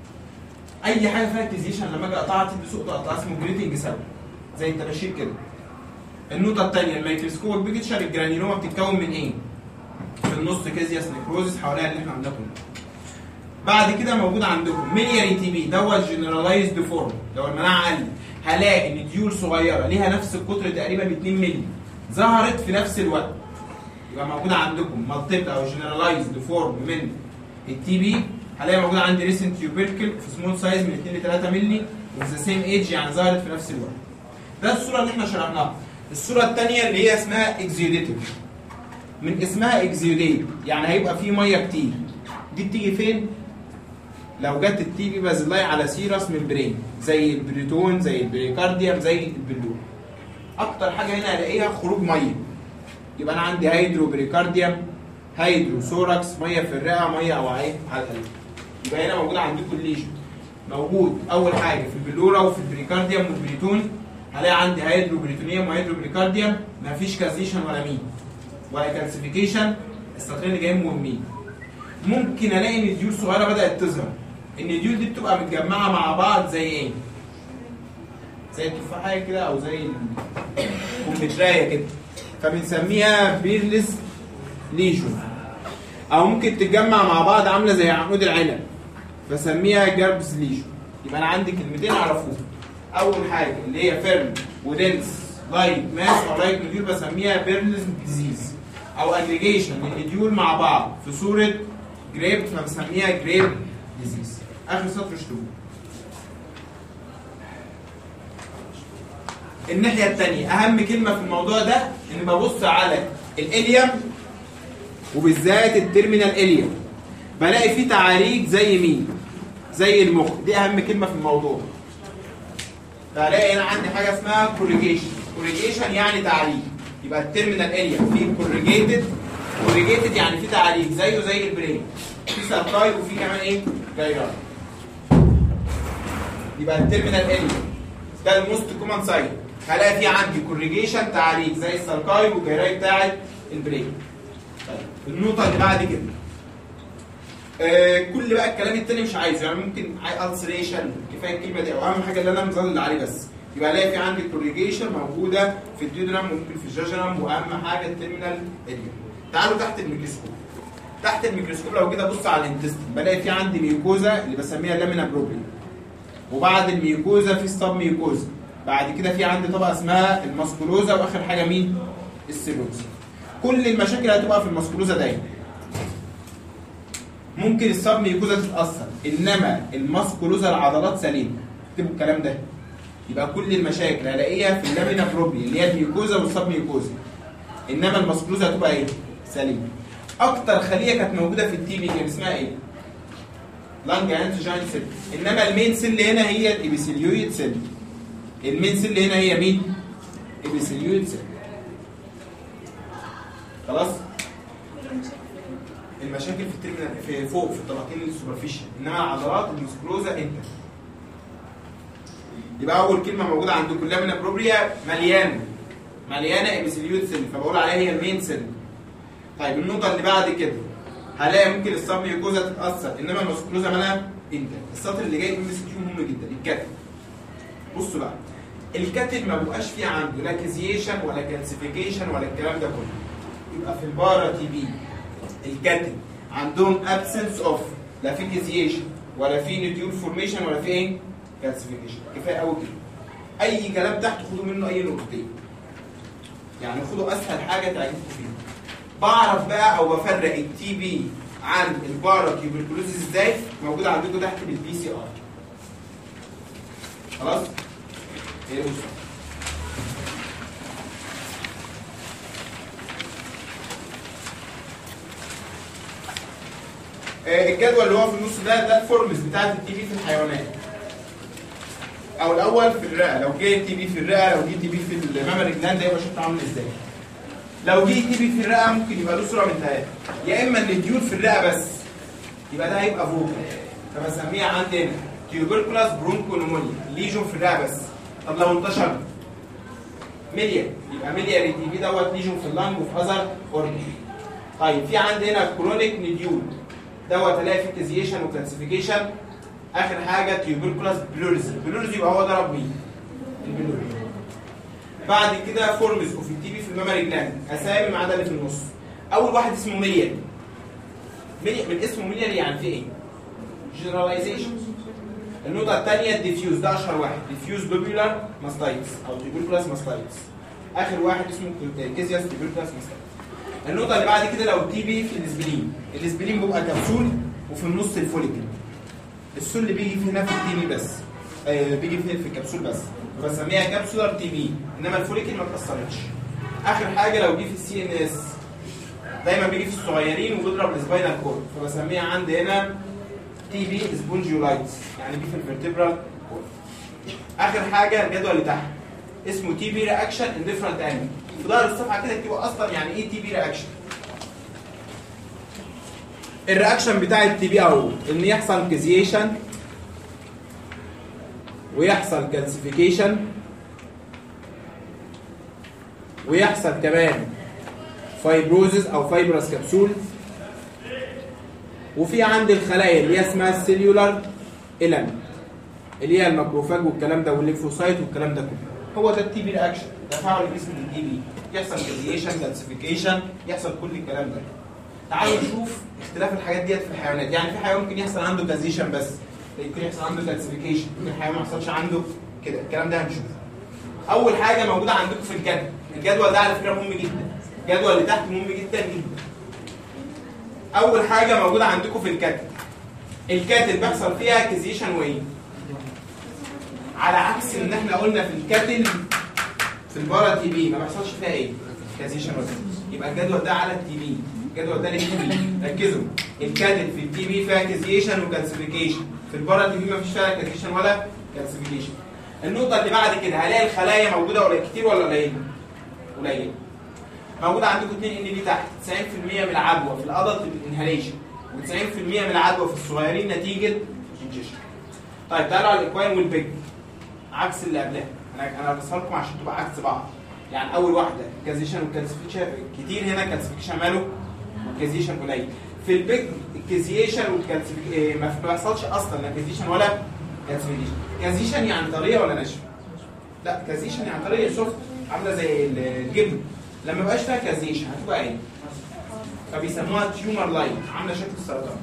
اي حاجه فيها كيزيشن لما اجي اقطعها تدي سوق تقطع اسمه جريتنج سيل زي الطباشير كده النقطه الثانيه الميكروسكوب بيكتشر الجرانيولوما بتتكون من ايه في النص كيزياس نيكروزيس حواليها اللي احنا عندنا كله بعد كده موجود عندكم ميلياري تي بي دوت جنرالايزد فورم لو المناعه عاليه هلاقي ان ديول صغيره ليها نفس القطر تقريبا 2 مللي ظهرت في نفس الوقت يبقى موجوده عندكم مالتيبل او جنرالايزد فورم من التي بي هلاقي موجوده عندي ريسنت تيوبركل في سمول سايز من 2 ل 3 مللي وفي ذا سيم ايج يعني ظهرت في نفس الوقت ده الصوره اللي احنا شرحناها الصوره الثانيه اللي هي اسمها اكزيوديتيف من اسمها اكزيوديت يعني هيبقى فيه ميه كتير دي بتيجي فين لو جت التي بي بازلاي على سيرس ممبرين زي البريتون زي البريكارديوم زي البلور اكتر حاجه هنا الاقيها خروج ميه يبقى انا عندي هيدرو بريكارديوم هيدرو سوراكس ميه في الرئه ميه او على القلب يبقى هنا موجود عندكم الليجن موجود اول حاجه في البلورا وفي البريكارديوم والبريتون هلاقي عندي هيدرو بريتونيوم وهيدرو بريكارديوم مفيش كازيشن ولا مين ولا كالسيفيكيشن السطرين اللي جايين مهمين ممكن الاقي ان ديول صغيره بدات تظهر ان الديول دي بتبقى متجمعه مع بعض زي ايه؟ زي التفاحيه كده او زي الكمبيوترايه كده فبنسميها بيرلس ليجون او ممكن تتجمع مع بعض عامله زي عمود العنب فسميها جربس ليجون يبقى انا عندي كلمتين اعرفوهم اول حاجه اللي هي فيرم ودنس لايك ماس او لايك نديول بسميها بيرلس ديزيز او اجريجيشن من نديول مع بعض في صوره جريب فبسميها جريب ديزيز اخر سطر اشتغل الناحيه الثانيه اهم كلمه في الموضوع ده ان ببص على الاليوم وبالذات التيرمينال اليوم بلاقي فيه تعاريج زي مين زي المخ دي اهم كلمه في الموضوع فلاقي هنا عندي حاجه اسمها كوريجيشن كوريجيشن يعني تعريج يبقى التيرمينال اليوم فيه كوريجيتد كوريجيتد يعني فيه تعريج زيه زي البرين في ساركاي وفي كمان ايه جايران يبقى التيرمينال اليوم ده الموست كومن سايت هلاقي في عندي كوريجيشن تعريج زي الساركاي والجيراي بتاعت البرين طيب النقطه اللي بعد كده آه كل بقى الكلام التاني مش عايزه يعني ممكن السريشن كفايه الكلمه دي او اهم حاجه اللي انا مظلل عليه بس يبقى الاقي في عندي كوريجيشن موجوده في الديودرام ممكن في الجاجرام واهم حاجه التيرمينال اريا تعالوا تحت الميكروسكوب تحت الميكروسكوب لو كده ابص على الانتستين بلاقي في عندي ميوكوزا اللي بسميها لامينا بروبري وبعد الميوكوزا في ستاب ميوكوزا بعد كده في عندي طبقه اسمها الماسكولوزا واخر حاجه مين السيلوزا كل المشاكل هتبقى في الماسكولوزا دايما ممكن السب ميوكوزا تتاثر انما الماسكولوزا العضلات سليمه اكتبوا الكلام ده يبقى كل المشاكل هلاقيها في اللامينا بروبلي اللي هي الميوكوزا والسب ميوكوزا انما الماسكولوزا هتبقى ايه سليمه اكتر خليه كانت موجوده في التي بي كان اسمها ايه لانج انت جاين سيل انما المين سيل هنا هي الابيثيليويد سيل المين سيل هنا هي مين ابيثيليويد سيل خلاص المشاكل في الترمينال في فوق في الطبقتين السوبرفيشال انما العضلات المسكروزا انت يبقى اول كلمه موجوده عندكم لامينا بروبريا مليانه مليانه ابيثيليوت سيل فبقول عليها هي المين سيل طيب النقطه اللي بعد كده هلاقي ممكن السب ميوكوزا تتاثر انما المسكلوزا مالها انت السطر اللي جاي ام اس كيو مهم جدا الكتل بصوا بقى الكتل ما بيبقاش فيه عنده لا كازيشن ولا كالسيفيكيشن ولا الكلام ده كله يبقى في البارا تي بي الكتل عندهم ابسنس اوف لا في كازيشن ولا في نيوتيول فورميشن ولا في ايه كالسيفيكيشن كفايه قوي كده اي كلام تحت خدوا منه اي نقطتين يعني خدوا اسهل حاجه تعجبكم فيها بعرف بقى او بفرق التي بي عن البارا تيوبركلوزيس ازاي موجود عندكم تحت بالبي سي ار خلاص ايه بص آه، الجدول اللي هو في النص ده ده الفورمز بتاعت التي بي في الحيوانات او الاول في الرئه لو جه تي بي في الرئه لو جه تي بي في المامري جلاند هيبقى شكله عامل ازاي لو جه تي بي في الرئه ممكن يبقى له صوره من ثلاثه يا اما النديول في الرئه بس يبقى ده هيبقى فوكال فبسميها عندي هنا تيوبركولاس برونكونومونيا ليجون في الرئه بس طب لو انتشر مليا يبقى مليا تي بي دوت ليجون في اللنج وفي اذر اورجن طيب في عندي هنا كرونيك نديول دوت الاقي فيه كازيشن وكلاسيفيكيشن اخر حاجه تيوبركولاس بلورز بلورز يبقى هو ضرب مين البلورز بعد كده فورمز اوف التي بي في المامري جلاند اسامي ما عدا اللي في النص اول واحد اسمه ميليان ميليان من اسمه ميليان يعني في ايه جنراليزيشن النقطه الثانيه الديفيوز ده اشهر واحد ديفيوز لوبيولار ماستايتس او تيوبركولاس ماستايتس اخر واحد اسمه كيزياس تيوبركولاس ماستايتس النقطه اللي بعد كده لو تي بي في الاسبلين الاسبلين بيبقى كبسول وفي النص الفوليكل السل اللي بيجي في هنا في التي بي بس آه بيجي في في الكبسول بس فبسميها كابسولار تي بي انما الفوليكل ما اتاثرتش اخر حاجه لو جه في السي ان اس دايما بيجي في الصغيرين وبيضرب السباينال كورد فبسميها عندي هنا تي بي سبونجيولايتس يعني بي في الفرتبرال كورد اخر حاجه الجدول اللي تحت اسمه تي بي رياكشن ان ديفرنت انجل في ظهر الصفحه كده اكتبوا اصلا يعني ايه تي بي رياكشن الرياكشن بتاع التي بي اهو ان يحصل كازيشن ويحصل كالسيفيكيشن ويحصل كمان فايبروزز او فايبرس كبسول وفي عندي الخلايا اللي هي اسمها السيلولار الم اللي هي الماكروفاج والكلام ده والليمفوسايت والكلام ده كله هو ده التي بي رياكشن تفاعل الجسم للتي بي يحصل كازيشن كالسيفيكيشن يحصل كل الكلام ده تعالوا نشوف اختلاف الحاجات ديت في الحيوانات يعني في حيوان ممكن يحصل عنده كازيشن بس ممكن يحصل عنده كالسيفيكيشن ممكن حيوان ما يحصلش عنده كده الكلام ده هنشوفه اول حاجه موجوده عندكم في الجدول الجدول ده على فكره مهم جدا الجدول اللي تحت مهم جدا جدا اول حاجه موجوده عندكم في الكاتل الكاتل بيحصل فيها كازيشن وايه على عكس ان احنا قلنا في الكاتل في البارا تي بي ما بيحصلش فيها ايه كازيشن ولا يبقى الجدول ده على التي بي الجدول ده للتي بي ركزوا الكاتل في التي بي فيها كازيشن وكالسيفيكيشن في البارا تي بي ما فيش فيها كازيشن ولا كالسيفيكيشن النقطه اللي بعد كده هلاقي الخلايا موجوده ولا كتير ولا قليله قليله موجود عندكم 2 ان بي تحت 90% من العدوى في الادلت بالانهاليشن و90% من العدوى في الصغيرين نتيجه انجيشن طيب تعالوا على الاكواين والبيج عكس اللي قبلها انا انا بصها لكم عشان تبقى عكس بعض يعني اول واحده كازيشن والكالسيفيكيشن كتير هنا كالسيفيكيشن ماله والكازيشن قليل في البيج الكازيشن والكالسيفيكيشن ما بيحصلش اصلا لا كازيشن ولا كالسيفيكيشن كازيشن يعني طريه ولا ناشفه لا كازيشن يعني طريه سوفت عامله زي الجبن لما بقاش فيها كازيشن هتبقى ايه فبيسموها تيومر لاين عامله شكل السرطان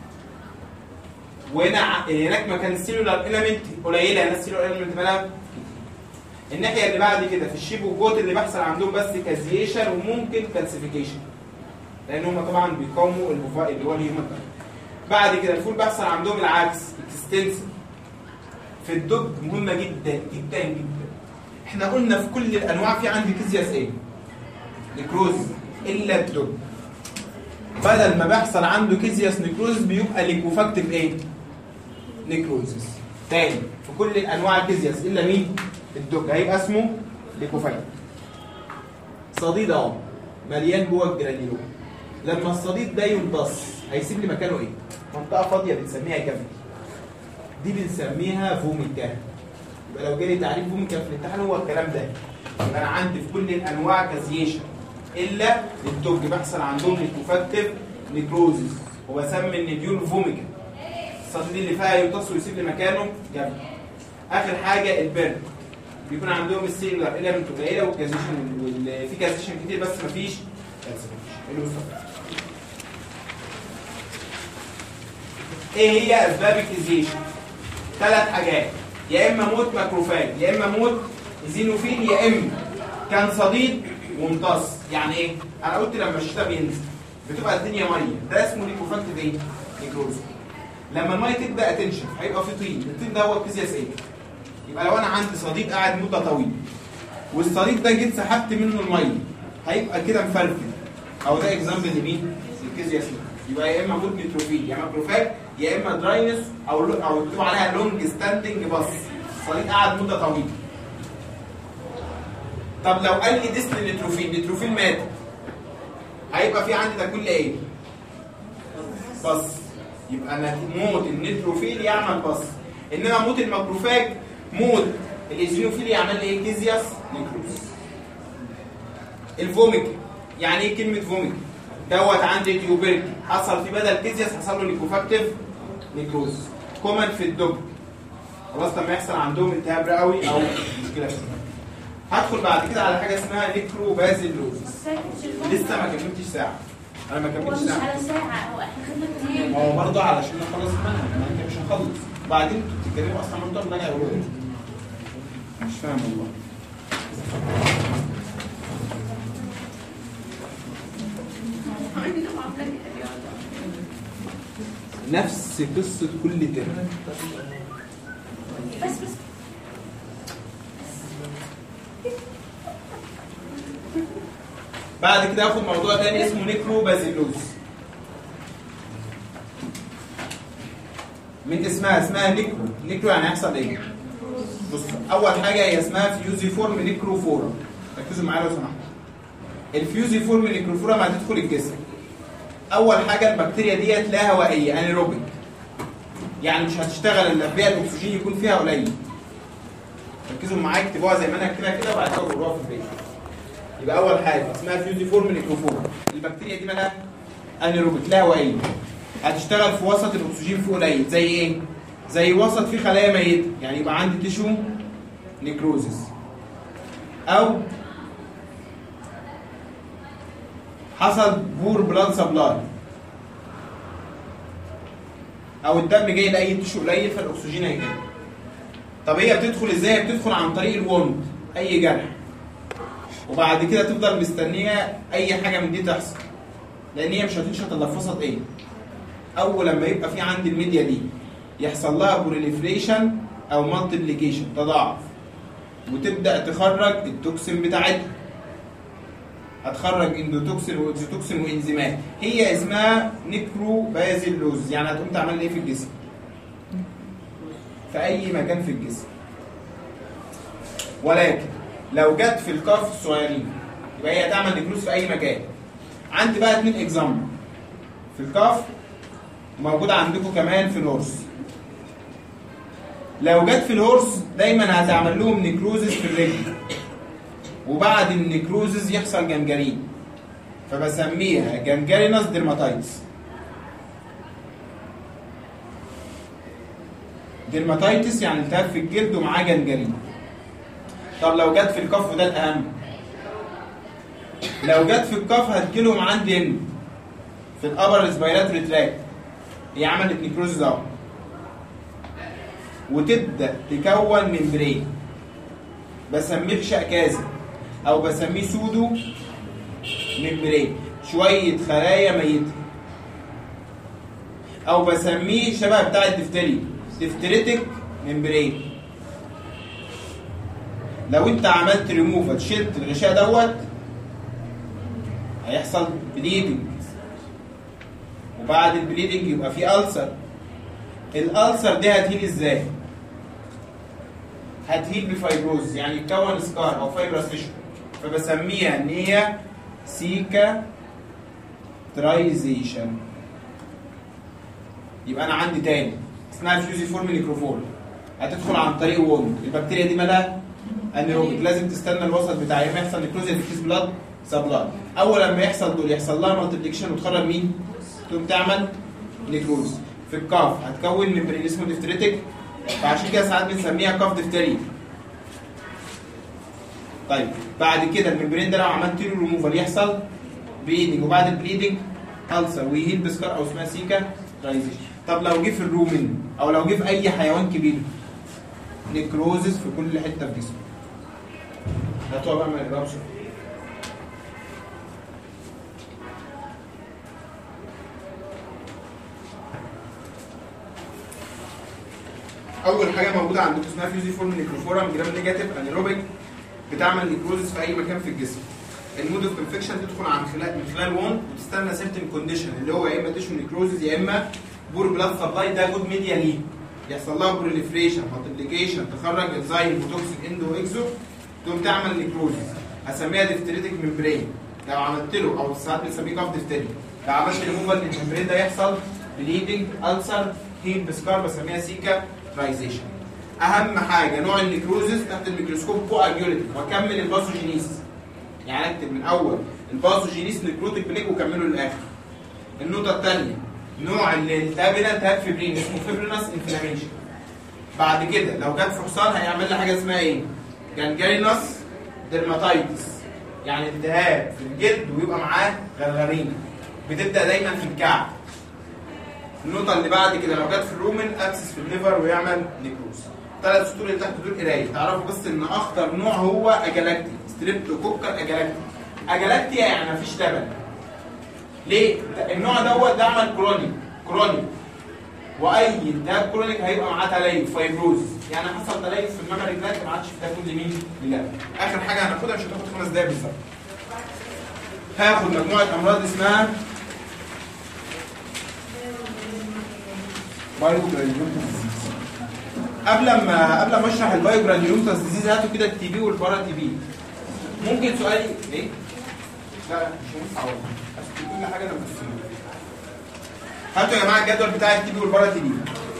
وهنا ع- هناك مكان السيلولار اليمنت قليله هنا السيلولار اليمنت مالها الناحيه اللي بعد كده في الشيب والجوت اللي بيحصل عندهم بس كازيشن وممكن كالسيفيكيشن لان هم طبعا بيقاوموا البوفا اللي هو الهيومن بعد كده الفول بيحصل عندهم العكس اكستنسيف في الدب مهمه جدا جدا جدا احنا قلنا في كل الانواع في عندي كيزياس ايه نكروز الا الدب بدل ما بيحصل عنده كيزياس نكروز بيبقى ليكوفاكتيف ايه نكروزس تاني في كل الانواع الكيزياس الا مين الدب هيبقى اسمه ليكوفاكتيف صديد اهو مليان جوه الجرانيول لما الصديد ده يمتص هيسيب لي مكانه ايه منطقه فاضيه بنسميها كافيتي دي بنسميها فوميكا يبقى لو جالي تعريف فوميكا في الامتحان هو الكلام ده يبقى انا عندي في كل الانواع كازيشن الا التوج بيحصل عندهم ليكوفاكتيف نيكروزيس وبسمي النديول فوميكا الصديد اللي فيها يمتص ويسيب لي مكانه جنب اخر حاجه البرد بيكون عندهم السيلولار اليمنت قليله والكازيشن وال- في كازيشن كتير بس مفيش كالسيفيكيشن اللي مستقر. ايه هي اسباب الكازيشن ثلاث حاجات يا اما موت ماكروفاج يا اما موت زينوفيل يا اما كان صديد وامتص يعني ايه انا قلت لما الشتاء بينزل بتبقى الدنيا ميه ده اسمه ليكوفاكتيف ايه نيكروز لما الميه تبدا تنشف هيبقى في طين الطين ده هو الكيزياس ايه يبقى لو انا عندي صديد قاعد مده طويله والصديد ده جيت سحبت منه الميه هيبقى كده مفلفل او ده اكزامبل لمين الكيزياس يبقى يا اما موت نيتروفيل يا ماكروفاج يا اما دراينس او لو- او بتقول عليها لونج ستاندنج بس صديد قاعد مده طويله طب لو قال لي ديسل نيتروفيل نيتروفيل مات هيبقى في عندي ده كل ايه بس يبقى انا موت النيتروفيل يعمل بس انما موت الماكروفاج موت الايزينوفيل يعمل لي ايه كيزياس نيكروز الفوميك يعني ايه كلمه فوميك دوت عندي تيوبرك حصل في بدل كيزياس حصل له ليكوفاكتيف نيكروز كومن في الدب خلاص لما يحصل عندهم التهاب رئوي او مشكله في الدم. هدخل بعد كده على حاجه اسمها نيكرو بازيلوزيس لسه ما كملتش ساعه انا ما هو كملتش مش ساعه على ساعة هو احنا خدنا كتير ما هو برضه علشان نخلص المنهج ما انت مش هنخلص وبعدين انتوا بتتكلموا اصلا من طب هيقولوا ايه مش فاهم والله نفس قصه كل ترم بس بس بعد كده هاخد موضوع تاني اسمه نيكرو بازيلوز من اسمها اسمها نيكرو نيكرو يعني هيحصل ايه بص اول حاجه هي اسمها فيوزيفورم نيكروفورا ركزوا معايا لو سمحتوا الفيوزيفورم نيكروفورا ما هتدخل الجسم اول حاجه البكتيريا ديت لا هوائيه انيروبيك يعني مش هتشتغل الا بيها الاكسجين يكون فيها قليل ركزوا معايا اكتبوها زي ما انا كاتبها كده وبعد كده قروها في البيت يبقى اول حاجه اسمها فيوزيفورم نيكروفورا البكتيريا دي مالها انيروبيك لا هوائيه هتشتغل في وسط الاكسجين فيه قليل زي ايه زي وسط فيه خلايا ميته يعني يبقى عندي تيشو نيكروزيس او حصل بور بلاد سبلاي او الدم جاي لاي تيشو قليل فالاكسجين هيجي طب هي بتدخل ازاي بتدخل عن طريق الوند اي جرح وبعد كده تفضل مستنيه اي حاجه من دي تحصل لان هي مش هتنشط الا في وسط ايه اول لما يبقى في عندي الميديا دي يحصل لها بروليفريشن او مالتيبليكيشن تضاعف وتبدا تخرج التوكسين بتاعتها هتخرج اندوتوكسين واكزوتوكسين وانزيمات هي اسمها نيكرو بازيلوز يعني هتقوم تعمل ايه في الجسم في اي مكان في الجسم ولكن لو جت في الكاف الصغيرين يبقى هي هتعمل نيكروز في اي مكان عندي بقى اتنين اكزامبل في الكاف وموجوده عندكم كمان في الهورس لو جت في الهورس دايما هتعمل لهم نيكروزس في الرجل وبعد النيكروزس يحصل جنجرين فبسميها جنجرينس ديرماتايتس ديرماتايتس يعني التهاب في الجلد ومعاه جنجرين طب لو جت في الكف وده الاهم لو جت في الكف هتجيلهم عندي هنا في الابر ريسبيراتوري تراك هي عملت نيكروز اهو وتبدا تكون ممبرين بسميه غشاء كاذب او بسميه سودو ممبرين شويه خلايا ميته او بسميه شبه بتاع الدفتري دفتريتك ممبرين لو انت عملت ريموف شلت الغشاء دوت هيحصل بليدنج وبعد البليدنج يبقى في ألسر الألسر دي هتهيل ازاي؟ هتهيل بفايبروز يعني يتكون سكار او فايبرس تيشو فبسميها ان هي سيكا ترايزيشن يبقى انا عندي تاني اسمها فيوزي فورم نيكروفول هتدخل عن طريق ووند البكتيريا دي مالها انيروبيك لازم تستنى الوسط بتاعها يا اما يحصل نيكروز ديفيز بلاد سبلاي اول لما يحصل دول يحصل لها مالتيبليكيشن وتخرج مين؟ تقوم تعمل نيكروز في الكاف هتكون ممبرين اسمه ديفتريتك فعشان كده ساعات بنسميها كاف دفتري طيب بعد كده الممبرين ده لو عملت له ريموفال يحصل بليدنج وبعد البليدنج ألسر ويهيل بسكار او اسمها سيكا ترايزيشن طب لو جه في الرومن او لو جه في اي حيوان كبير نيكروزس في كل حته في جسمه هاتوا بقى ما يقربش اول حاجه موجوده عندكم اسمها فيوزيفورم نيكروفورم جرام نيجاتيف انيروبيك بتعمل نيكروزس في اي مكان في الجسم المود اوف انفكشن تدخل عن خلال من خلال وون وتستنى سيرتن كونديشن اللي هو يا اما تيشو نيكروزز يا اما بور بلاد سبلاي ده جود ميديا ليه يحصل لها بروليفريشن مالتيبليكيشن تخرج انزيم وتوكسيك اندو واكزو تقوم تعمل نيكروزز هسميها ديفتريتك ممبرين لو عملت له او ساعات بنسميه كاف ديفتري لو عملت ريموفال للممبرين ده يحصل بليدنج السر هيل بسكار بسميها سيكا ترايزيشن اهم حاجه نوع النيكروزز تحت الميكروسكوب فوق اجيوليتي واكمل الباثوجينيس يعني اكتب من اول الباثوجينيس نيكروتيك بليك وكمله للاخر النقطه الثانيه نوع الالتهاب هنا التهاب فيبرين اسمه فيبرينس انفلاميشن بعد كده لو جت في حصان هيعمل لها حاجه اسمها ايه؟ جانجرينس ديرماتايتس يعني التهاب في الجلد ويبقى معاه غرغرينه بتبدا دايما في الكعب النقطه اللي بعد كده لو جت في الرومن ابسس في الليفر ويعمل نيكروز ثلاث سطور اللي تحت دول قرايه تعرفوا بس ان اخطر نوع هو اجالاكتي ستريبتوكوكر اجالاكتي اجالاكتيا يعني مفيش لبن ليه؟ النوع دوت ده عمل كرونيك كرونيك واي التهاب كرونيك هيبقى معاه تليف فايبروز يعني حصل تليف في الممري جلاند ما عادش في تاكل لمين؟ للبن اخر حاجه هناخدها مش هتاخد خمس دقايق بالظبط هاخد مجموعه امراض اسمها بايوجرانيولومتاس ديزيز قبل ما قبل ما اشرح البايوجرانيولومتاس ديزيز هاتوا كده التي بي والبارا تي بي ممكن سؤالي ليه؟ لا لا مش هينفع والله أصل كل حاجه انا مقسمها هاتوا يا جماعه الجدول بتاع التي بي والبارا تي بي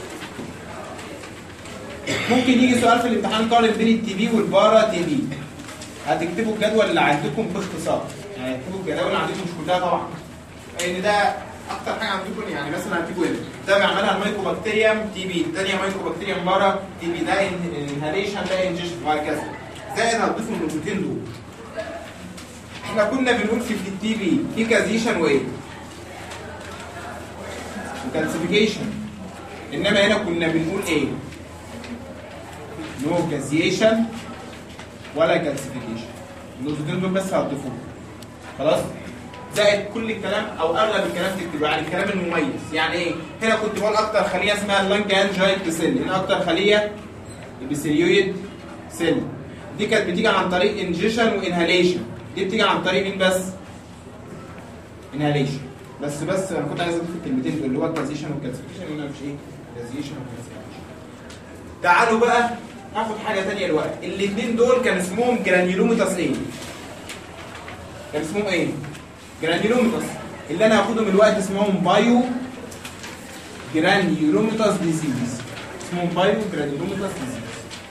ممكن يجي سؤال في الامتحان قارن بين التي بي والبارا تي بي هتكتبوا الجدول اللي عندكم باختصار يعني هتكتبوا الجدول اللي عندكم مش كلها طبعا لان ده اكتر حاجه عندكم يعني مثلا هتيجوا هنا ده بيعملها الميكوبكتيريوم تي بي الثانيه ميكوبكتيريوم بارا تي بي ده انهاليشن ده انجيشن وهكذا زائد هتضيفوا النقطتين دول احنا كنا بنقول في التي بي في كازيشن وايه؟ وكالسيفيكيشن انما هنا كنا بنقول ايه؟ نو كازيشن ولا كالسيفيكيشن النقطتين دول بس هتضيفوهم خلاص؟ زائد كل الكلام او اغلب الكلام تكتبه يعني الكلام المميز يعني ايه؟ هنا كنت بقول اكتر خليه اسمها اللانج انجايت سيل هنا اكتر خليه البسيليويد سيل دي كانت بتيجي عن طريق انجيشن وانهاليشن دي بتيجي عن طريق مين بس؟ انهاليشن بس بس انا كنت عايز اضيف الكلمتين دول اللي هو الكازيشن والكالسيفيكيشن هنا مش ايه؟ كازيشن وكالسيفيكيشن تعالوا بقى ناخد حاجه ثانيه دلوقتي الاثنين دول كان اسمهم جرانيولوميتاس ايه؟ كان اسمهم ايه؟ جرانيولوميتاس اللي انا هاخدهم الوقت اسمهم بايو جرانيولوميتاس ديزيز اسمهم بايو جرانيولوميتاس ديزيز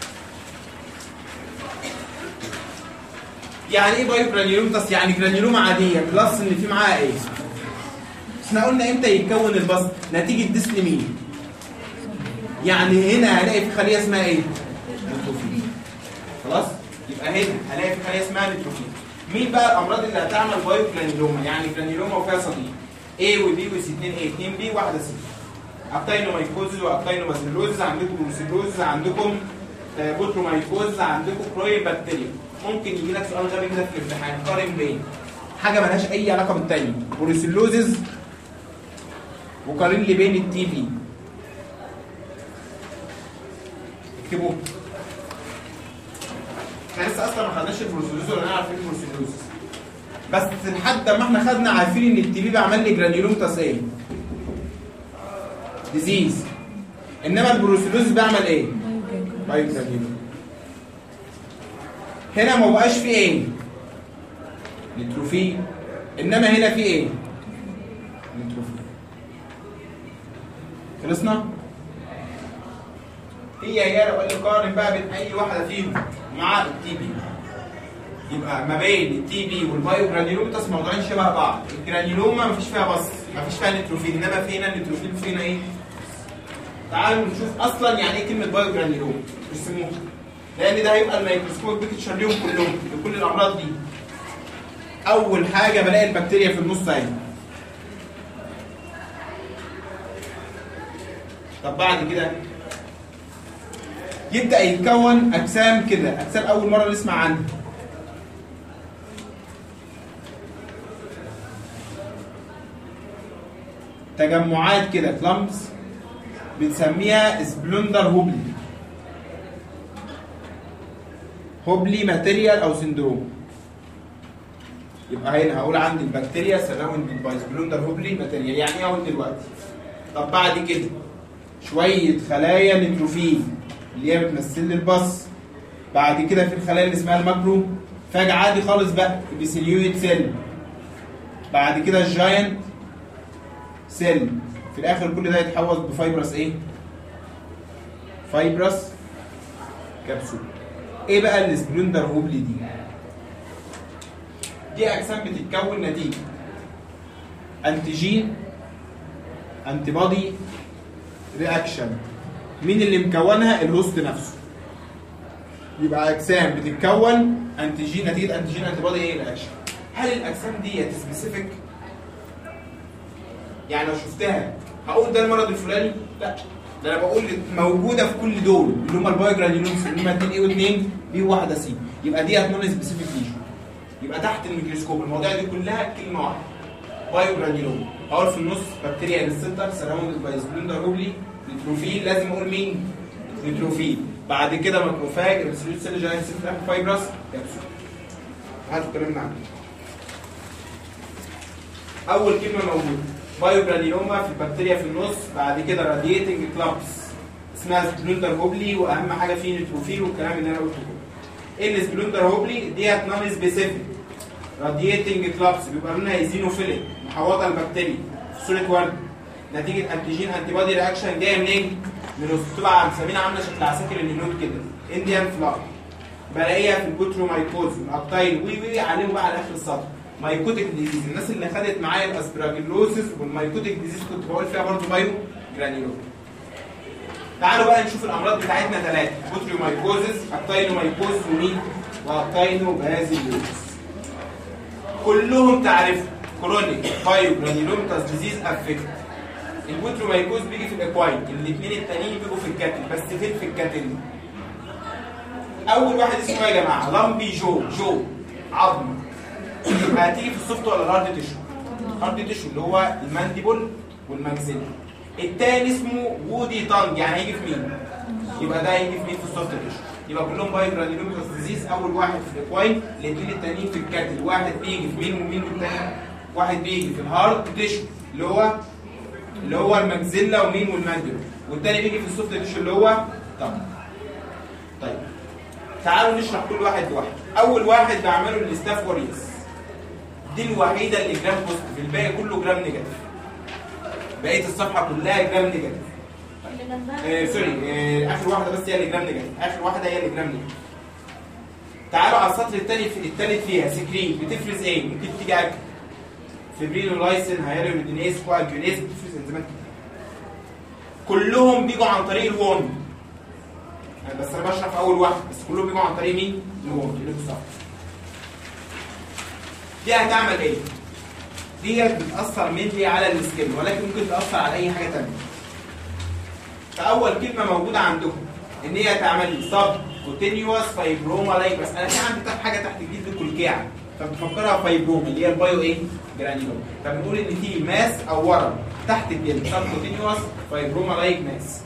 يعني ايه بايو جرانيولوميتاس يعني جرانيولوما عاديه بلس اللي في معاها ايه احنا قلنا امتى يتكون البسط نتيجه ديس لمين يعني هنا هلاقي في خليه اسمها ايه نيتروفيل خلاص يبقى هنا هلاقي في خليه اسمها نيتروفيل مين بقى الامراض اللي هتعمل بايو جرانيولوما يعني جرانيولوما وفيها صديق A و B و C 2 A 2 B واحده C ابتاينومايكوزز وابتاينوماسيلوزز عندكم بروسيلوزز عندكم آه، بوترومايكوزز عندكم بروين بكتيريا ممكن يجي لك سؤال غبي كده في الامتحان قارن بين حاجه مالهاش اي علاقه بالتانيه بروسيلوزز وقارن لي بين التي بي اكتبوا احنا لسه اصلا ما خدناش البروسيلوز ولا نعرف ايه البروسيلوز بس لحد ما احنا خدنا عارفين ان التي بي بيعمل لي جرانيولومتاس ايه ديزيز انما البروسيلوز بيعمل ايه بايو جرانيولوم هنا ما بقاش فيه ايه نيتروفيل انما هنا فيه ايه نيتروفيل خلصنا هي هي لو قال لي قارن بقى بين اي واحده فيهم مع التي بي يبقى ما بين التي بي والبايو جرانيولومتس موضوعين شبه بعض الجرانيولوما مفيش فيها بص مفيش فيها نيتروفيل انما فينا نيتروفيل فينا ايه تعالوا نشوف اصلا يعني ايه كلمه بايو جرانيولوما رسموها لان ده هيبقى الميكروسكوب بيكتشر ليهم كلهم لكل الامراض دي اول حاجه بلاقي البكتيريا في النص اهي طب بعد كده يبدا يتكون اجسام كده اجسام اول مره نسمع عنها تجمعات كده كلامبس بنسميها سبلندر هوبلي هوبلي ماتيريال او سندروم يبقى هنا هقول عندي البكتيريا سراوند باي سبلندر هوبلي ماتيريال يعني ايه اقول دلوقتي طب بعد كده شويه خلايا نيتروفيل اللي هي بتمثل لي البص بعد كده في الخلايا اللي اسمها الماكرو فاج عادي خالص بقى بسيليويد سيل بعد كده الجاينت سيل في الاخر كل ده يتحوط بفايبرس ايه فايبرس كبسول ايه بقى السبلندر هوبلي دي دي اجسام بتتكون نتيجه انتيجين انتي بودي رياكشن مين اللي مكونها الهوست نفسه يبقى اجسام بتتكون انتيجين نتيجه انتيجين انتي بودي ايه رياكشن هل الاجسام دي سبيسيفيك يعني لو شفتها هقول ده المرض الفلاني لا ده انا بقول موجوده في كل دول اللي هم البايوجرانيولومز اللي هم 2 اي و2 بي وواحده سي يبقى دي نون سبيسيفيك ليشن يبقى تحت الميكروسكوب المواضيع دي كلها كلمه واحده بايوجرانيولوم اقول في النص بكتيريا السنتر سراوند باي سبلندر هوبلي نيتروفيل لازم اقول مين نيتروفيل بعد كده ماكروفاج ريسوليوت سيل جاينت سيل فايبرس كبسول هاتوا كلامنا عنه اول كلمه موجوده بايوجرانيوما في البكتيريا في النص بعد كده راديتنج كلابس اسمها سبلندر هوبلي واهم حاجه فيه نيتروفيل والكلام اللي انا قلته كله ايه السبلندر هوبلي ديت نون سبيسيفيك راديتنج كلابس بيبقى لونها ايزينوفيليك محوطه البكتيريا في صوره ورد نتيجه انتيجين انتي بودي رياكشن جايه منين؟ من وسط بتبقى مسمينها عامله شكل عساكر الهنود كده انديان فلاي بلاقيها في البوترومايكوز والاكتايل وي وي عليهم بقى على اخر السطر مايكوتيك ديزيز الناس اللي خدت معايا الاسبراجيلوسيس والمايكوتيك ديزيز كنت بقول فيها برضه بايو جرانيولوم تعالوا بقى نشوف الامراض بتاعتنا ثلاثه بوتريومايكوزيس اكتاينومايكوز ومين واكتاينوبازيلوسيس كلهم تعرفوا كرونيك بايو جرانيولومتاس ديزيز افكت البوتريومايكوز بيجي في الاكواين الاثنين التانيين بيجوا في الكاتل بس فين في الكاتل اول واحد اسمه ايه يا جماعه لامبي جو جو عظم يبقى هتيجي في السوفت ولا الهارد تيشو الهارد تيشو اللي هو المانديبل والماكسيلا التاني اسمه وودي تانج يعني هيجي في مين يبقى ده هيجي في مين في السوفت تيشو يبقى كلهم باي جرانيولوميتاس ديزيز اول واحد في الاكواين الاثنين التانيين في الكاتل واحد بيجي في مين ومين والتاني واحد بيجي في الهارد تيشو اللي هو اللي هو الماكسيلا ومين والمانديبل والتاني بيجي في السوفت تيشو اللي هو طب طيب تعالوا نشرح كل واحد لوحده اول واحد بعمله الاستاف اوريس دي الوحيده اللي جرام بوزيتيف الباقي كله جرام نيجاتيف بقيه الصفحه كلها جرام نيجاتيف اللي جنبها آه سوري آه اخر واحده بس هي اللي جرام نيجاتيف اخر واحده هي اللي جرام نيجاتيف تعالوا على السطر الثاني في الثالث فيها سكرين بتفرز ايه ممكن تيجي اكل فيبرينولايسين هيالوريدينيز كواجوليز بتفرز انزيمات كتير كلهم بيجوا عن طريق الوند بس انا بشرح في اول واحد بس كلهم بيجوا عن طريق مين الوند اللي في الصفحه دي هتعمل ايه ديت بتاثر مينلي على السكين ولكن ممكن تاثر على اي حاجه ثانيه فاول كلمه موجوده عندكم ان هي تعمل سب كوتينيوس فايبروما لايك بس انا في عندي تحت حاجه تحت الجلد الكلكيعه فبتفكرها فايبروما اللي هي البايو ايه جرانيوم فبنقول ان في ماس او ورم تحت الجلد سب كوتينيوس فايبروما لايك ماس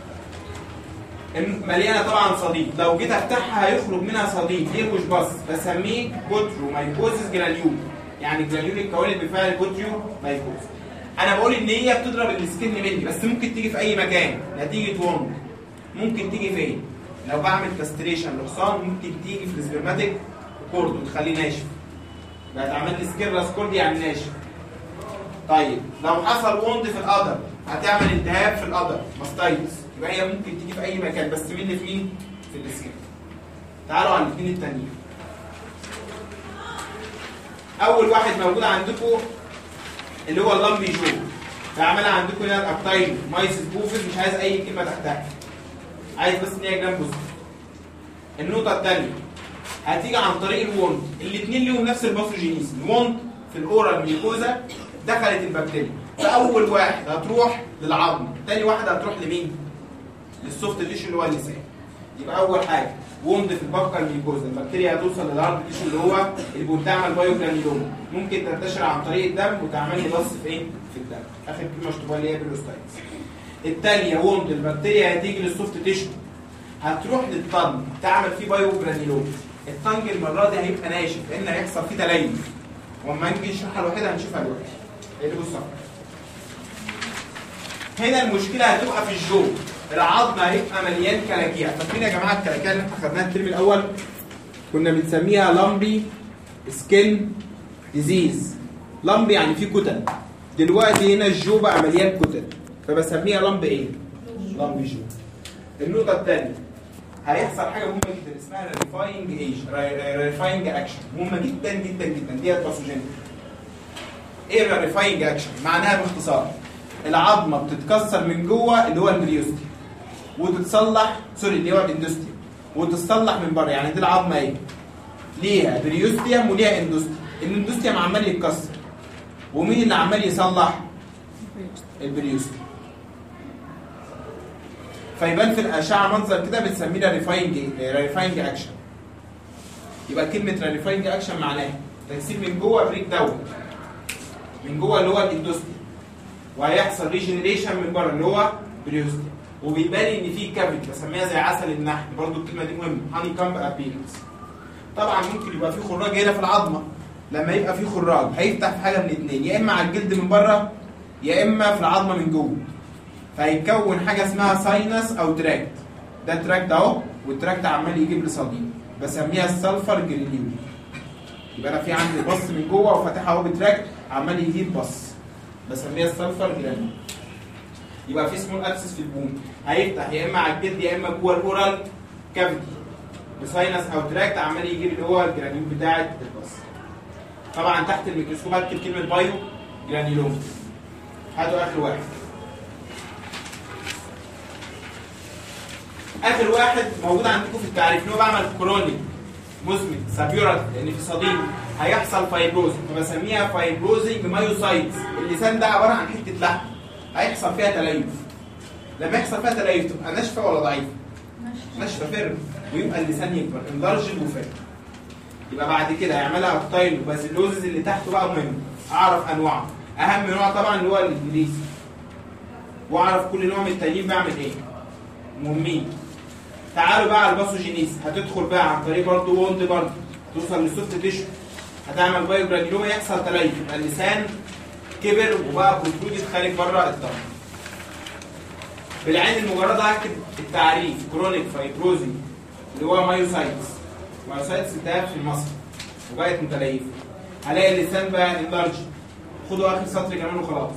مليانه طبعا صديد لو جيت افتحها هيخرج منها صديد ليه مش بص بسميه بوترو مايكوزيس جرانيول يعني جرانيول اتكونت بفعل بوتريو مايكوز انا بقول ان هي بتضرب السكن مني بس ممكن تيجي في اي مكان نتيجه وند ممكن تيجي فين لو بعمل كاستريشن لحصان ممكن تيجي في السبرماتيك كورد وتخليه ناشف بقى تعمل لي سكيرلاس كورد يعني ناشف طيب لو حصل وند في القدر هتعمل التهاب في القدر ماستايتس يبقى هي ممكن تيجي في اي مكان بس مين اللي في مين؟ في السكن تعالوا على الاثنين التانيين اول واحد موجود عندكم اللي هو اللامبي جو فعملها عندكم هنا الابتايل مايسيس بوفيس مش عايز اي كلمه تحتها عايز بس ان هي جنب بوزيتيف النقطه الثانيه هتيجي عن طريق الوند الاثنين ليهم نفس الباثوجينيز الوند في الاورال ميكوزا دخلت البكتيريا فاول واحد هتروح للعظم ثاني واحد هتروح لمين للسوفت تيشو اللي هو اللسان يبقى اول حاجه ووند في البكال ميكوزا البكتيريا هتوصل للهارد تيشو اللي هو اللي بتعمل بايوجرانيلوما ممكن تنتشر عن طريق الدم وتعمل لي بص في ايه في الدم اخر كلمه مشطوبه اللي هي بيروستايتس الثانيه ووند البكتيريا هتيجي للسوفت تيشو هتروح للطنج تعمل فيه بايوجرانيلوما الطنج المره دي هيبقى ناشف لان هيحصل فيه تليف واما نيجي نشرحها لوحدها هنشوفها دلوقتي اللي بص هنا المشكله هتبقى في الجو العظم هيبقى مليان كلاكيع فاكرين يا جماعه الكلاكيع اللي احنا خدناها الترم الاول كنا بنسميها لامبي سكين ديزيز لامبي يعني في كتل دلوقتي هنا الجو بقى مليان كتل فبسميها لامب ايه؟ لامبي جو النقطه الثانيه هيحصل حاجه مهمه جدا اسمها ريفاينج ايج ريفاينج اكشن مهمه جدا جدا جدا دي باثوجينيك ايه الريفاينج اكشن معناها باختصار العظمه بتتكسر من جوه اللي هو البريوستي وتتصلح سوري اللي هو الاندوستيوم وتتصلح من بره يعني دي العظمه ايه ليها بريوستيوم وليها اندوستيوم الاندوستيوم عمال يتكسر ومين اللي عمال يصلح البريوستيوم فيبان في الاشعه منظر كده بنسميه ريفاينج ريفاينج اكشن يبقى كلمه ريفاينج اكشن معناها تكسير من جوه بريك داون من جوه اللي هو الاندوستيوم وهيحصل ريجنريشن من بره اللي هو بريوستيوم وبيبان ان في كافيتي بسميها زي عسل النحل برضو الكلمه دي مهمه هاني كامب ابيرنس طبعا ممكن يبقى في خراج هنا في العظمه لما يبقى في خراج هيفتح في حاجه من الاثنين يا اما على الجلد من بره يا اما في العظمه من جوه فهيتكون حاجه اسمها ساينس او تراكت ده تراكت اهو والتراكت عمال يجيب لي صديد بسميها السلفر جرينيول يبقى انا في عندي بص من جوه وفاتحها اهو بتراكت عمال يجيب بص بسميها السلفر جرانيول يبقى في سمول اكسس في البوم هيفتح يا اما على الجلد يا اما جوه الاورال كافيتي بساينس او تراكت عمال يجيب اللي هو الجرانيول بتاعه البص طبعا تحت الميكروسكوب هكتب كلمه بايو جرانيولوم هاتوا اخر واحد اخر واحد موجود عندكم في التعريف ان هو بعمل كرونيك مزمن سابيورال لان في صديد هيحصل فايبروز فبسميها فايبروزنج مايوسايتس اللسان ده عباره عن حته لحم هيحصل فيها تليف لما يحصل فيها تليف تبقى ناشفه ولا ضعيفه؟ ناشفه فيرم ويبقى اللسان يكبر انلارجد وفيرم يبقى بعد كده هيعملها ابتايل وبازيلوزز اللي تحته بقى مهم اعرف انواعه اهم نوع طبعا اللي هو الانجليزي واعرف كل نوع من التانيين بعمل ايه مهمين تعالوا بقى على الباثوجينيز هتدخل بقى عن طريق برضه ووند برضه توصل للسوفت تيشو هتعمل بايو جرانيلوما يحصل تليف يبقى اللسان كبر وبقى بروترودد خارج بره الدم بالعين المجرده هكتب التعريف كرونيك فايبروزي اللي هو مايوسايتس مايوسايتس انتهت في المصل وبقت متليفه هلاقي اللسان بقى انلارج خدوا اخر سطر كمان وخلاص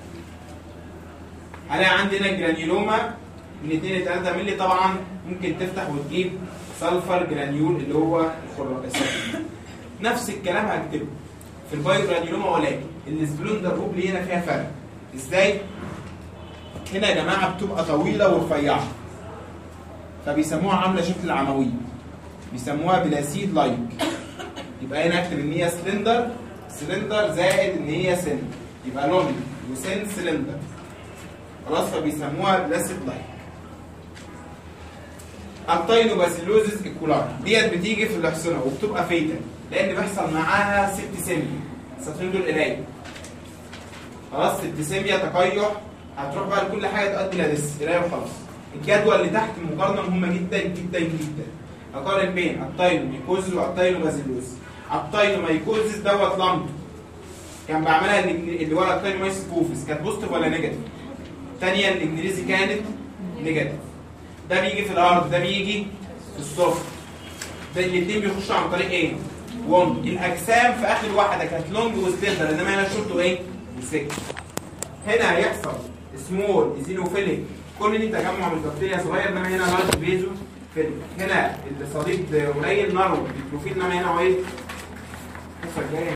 هلاقي عندي هنا جرانيولوما من 2 ل 3 مللي طبعا ممكن تفتح وتجيب سلفر جرانيول اللي هو الخراج نفس الكلام هكتبه في البايو جرانيولوما ولكن السبلندر روبلي هنا فيها فرق ازاي؟ هنا يا جماعه بتبقى طويله ورفيعه فبيسموها عامله شكل العمويه بيسموها بلاسيد لايك يبقى هنا اكتب ان هي سلندر سلندر زائد ان هي سن يبقى لونج وسن سلندر خلاص فبيسموها بلاسيد لايك التاينوباسيلوزيس الكولار ديت بتيجي في الاحصنه وبتبقى فيتال لان بيحصل معاها سبتسيميا السطرين دول قرايه خلاص سبتسيميا تقيح هتروح بقى لكل حاجه تؤدي الى ديس قرايه وخلاص الجدول اللي تحت مقارنه مهمه جدا جدا جدا اقارن بين التاينوميكوزيس والتاينوباسيلوزيس التاينوميكوزيس دوت لامب كان بعملها اللي هو التاينومايسيس بوفيس كانت بوزيتيف ولا نيجاتيف؟ الثانيه الانجليزي كانت نيجاتيف ده بيجي في الارض ده بيجي في السفر ده الاثنين بيخشوا عن طريق ايه؟ ووند الاجسام في اخر واحده كانت لونج وستندر انما هنا شورت وايه؟ وسك هنا هيحصل سمول ايزينوفيليك كل دي تجمع من البكتيريا صغير انما هنا لارج بيزو فيلم هنا الصديد قليل نارو بيتروفيل انما هنا هو ايه القصه الجايه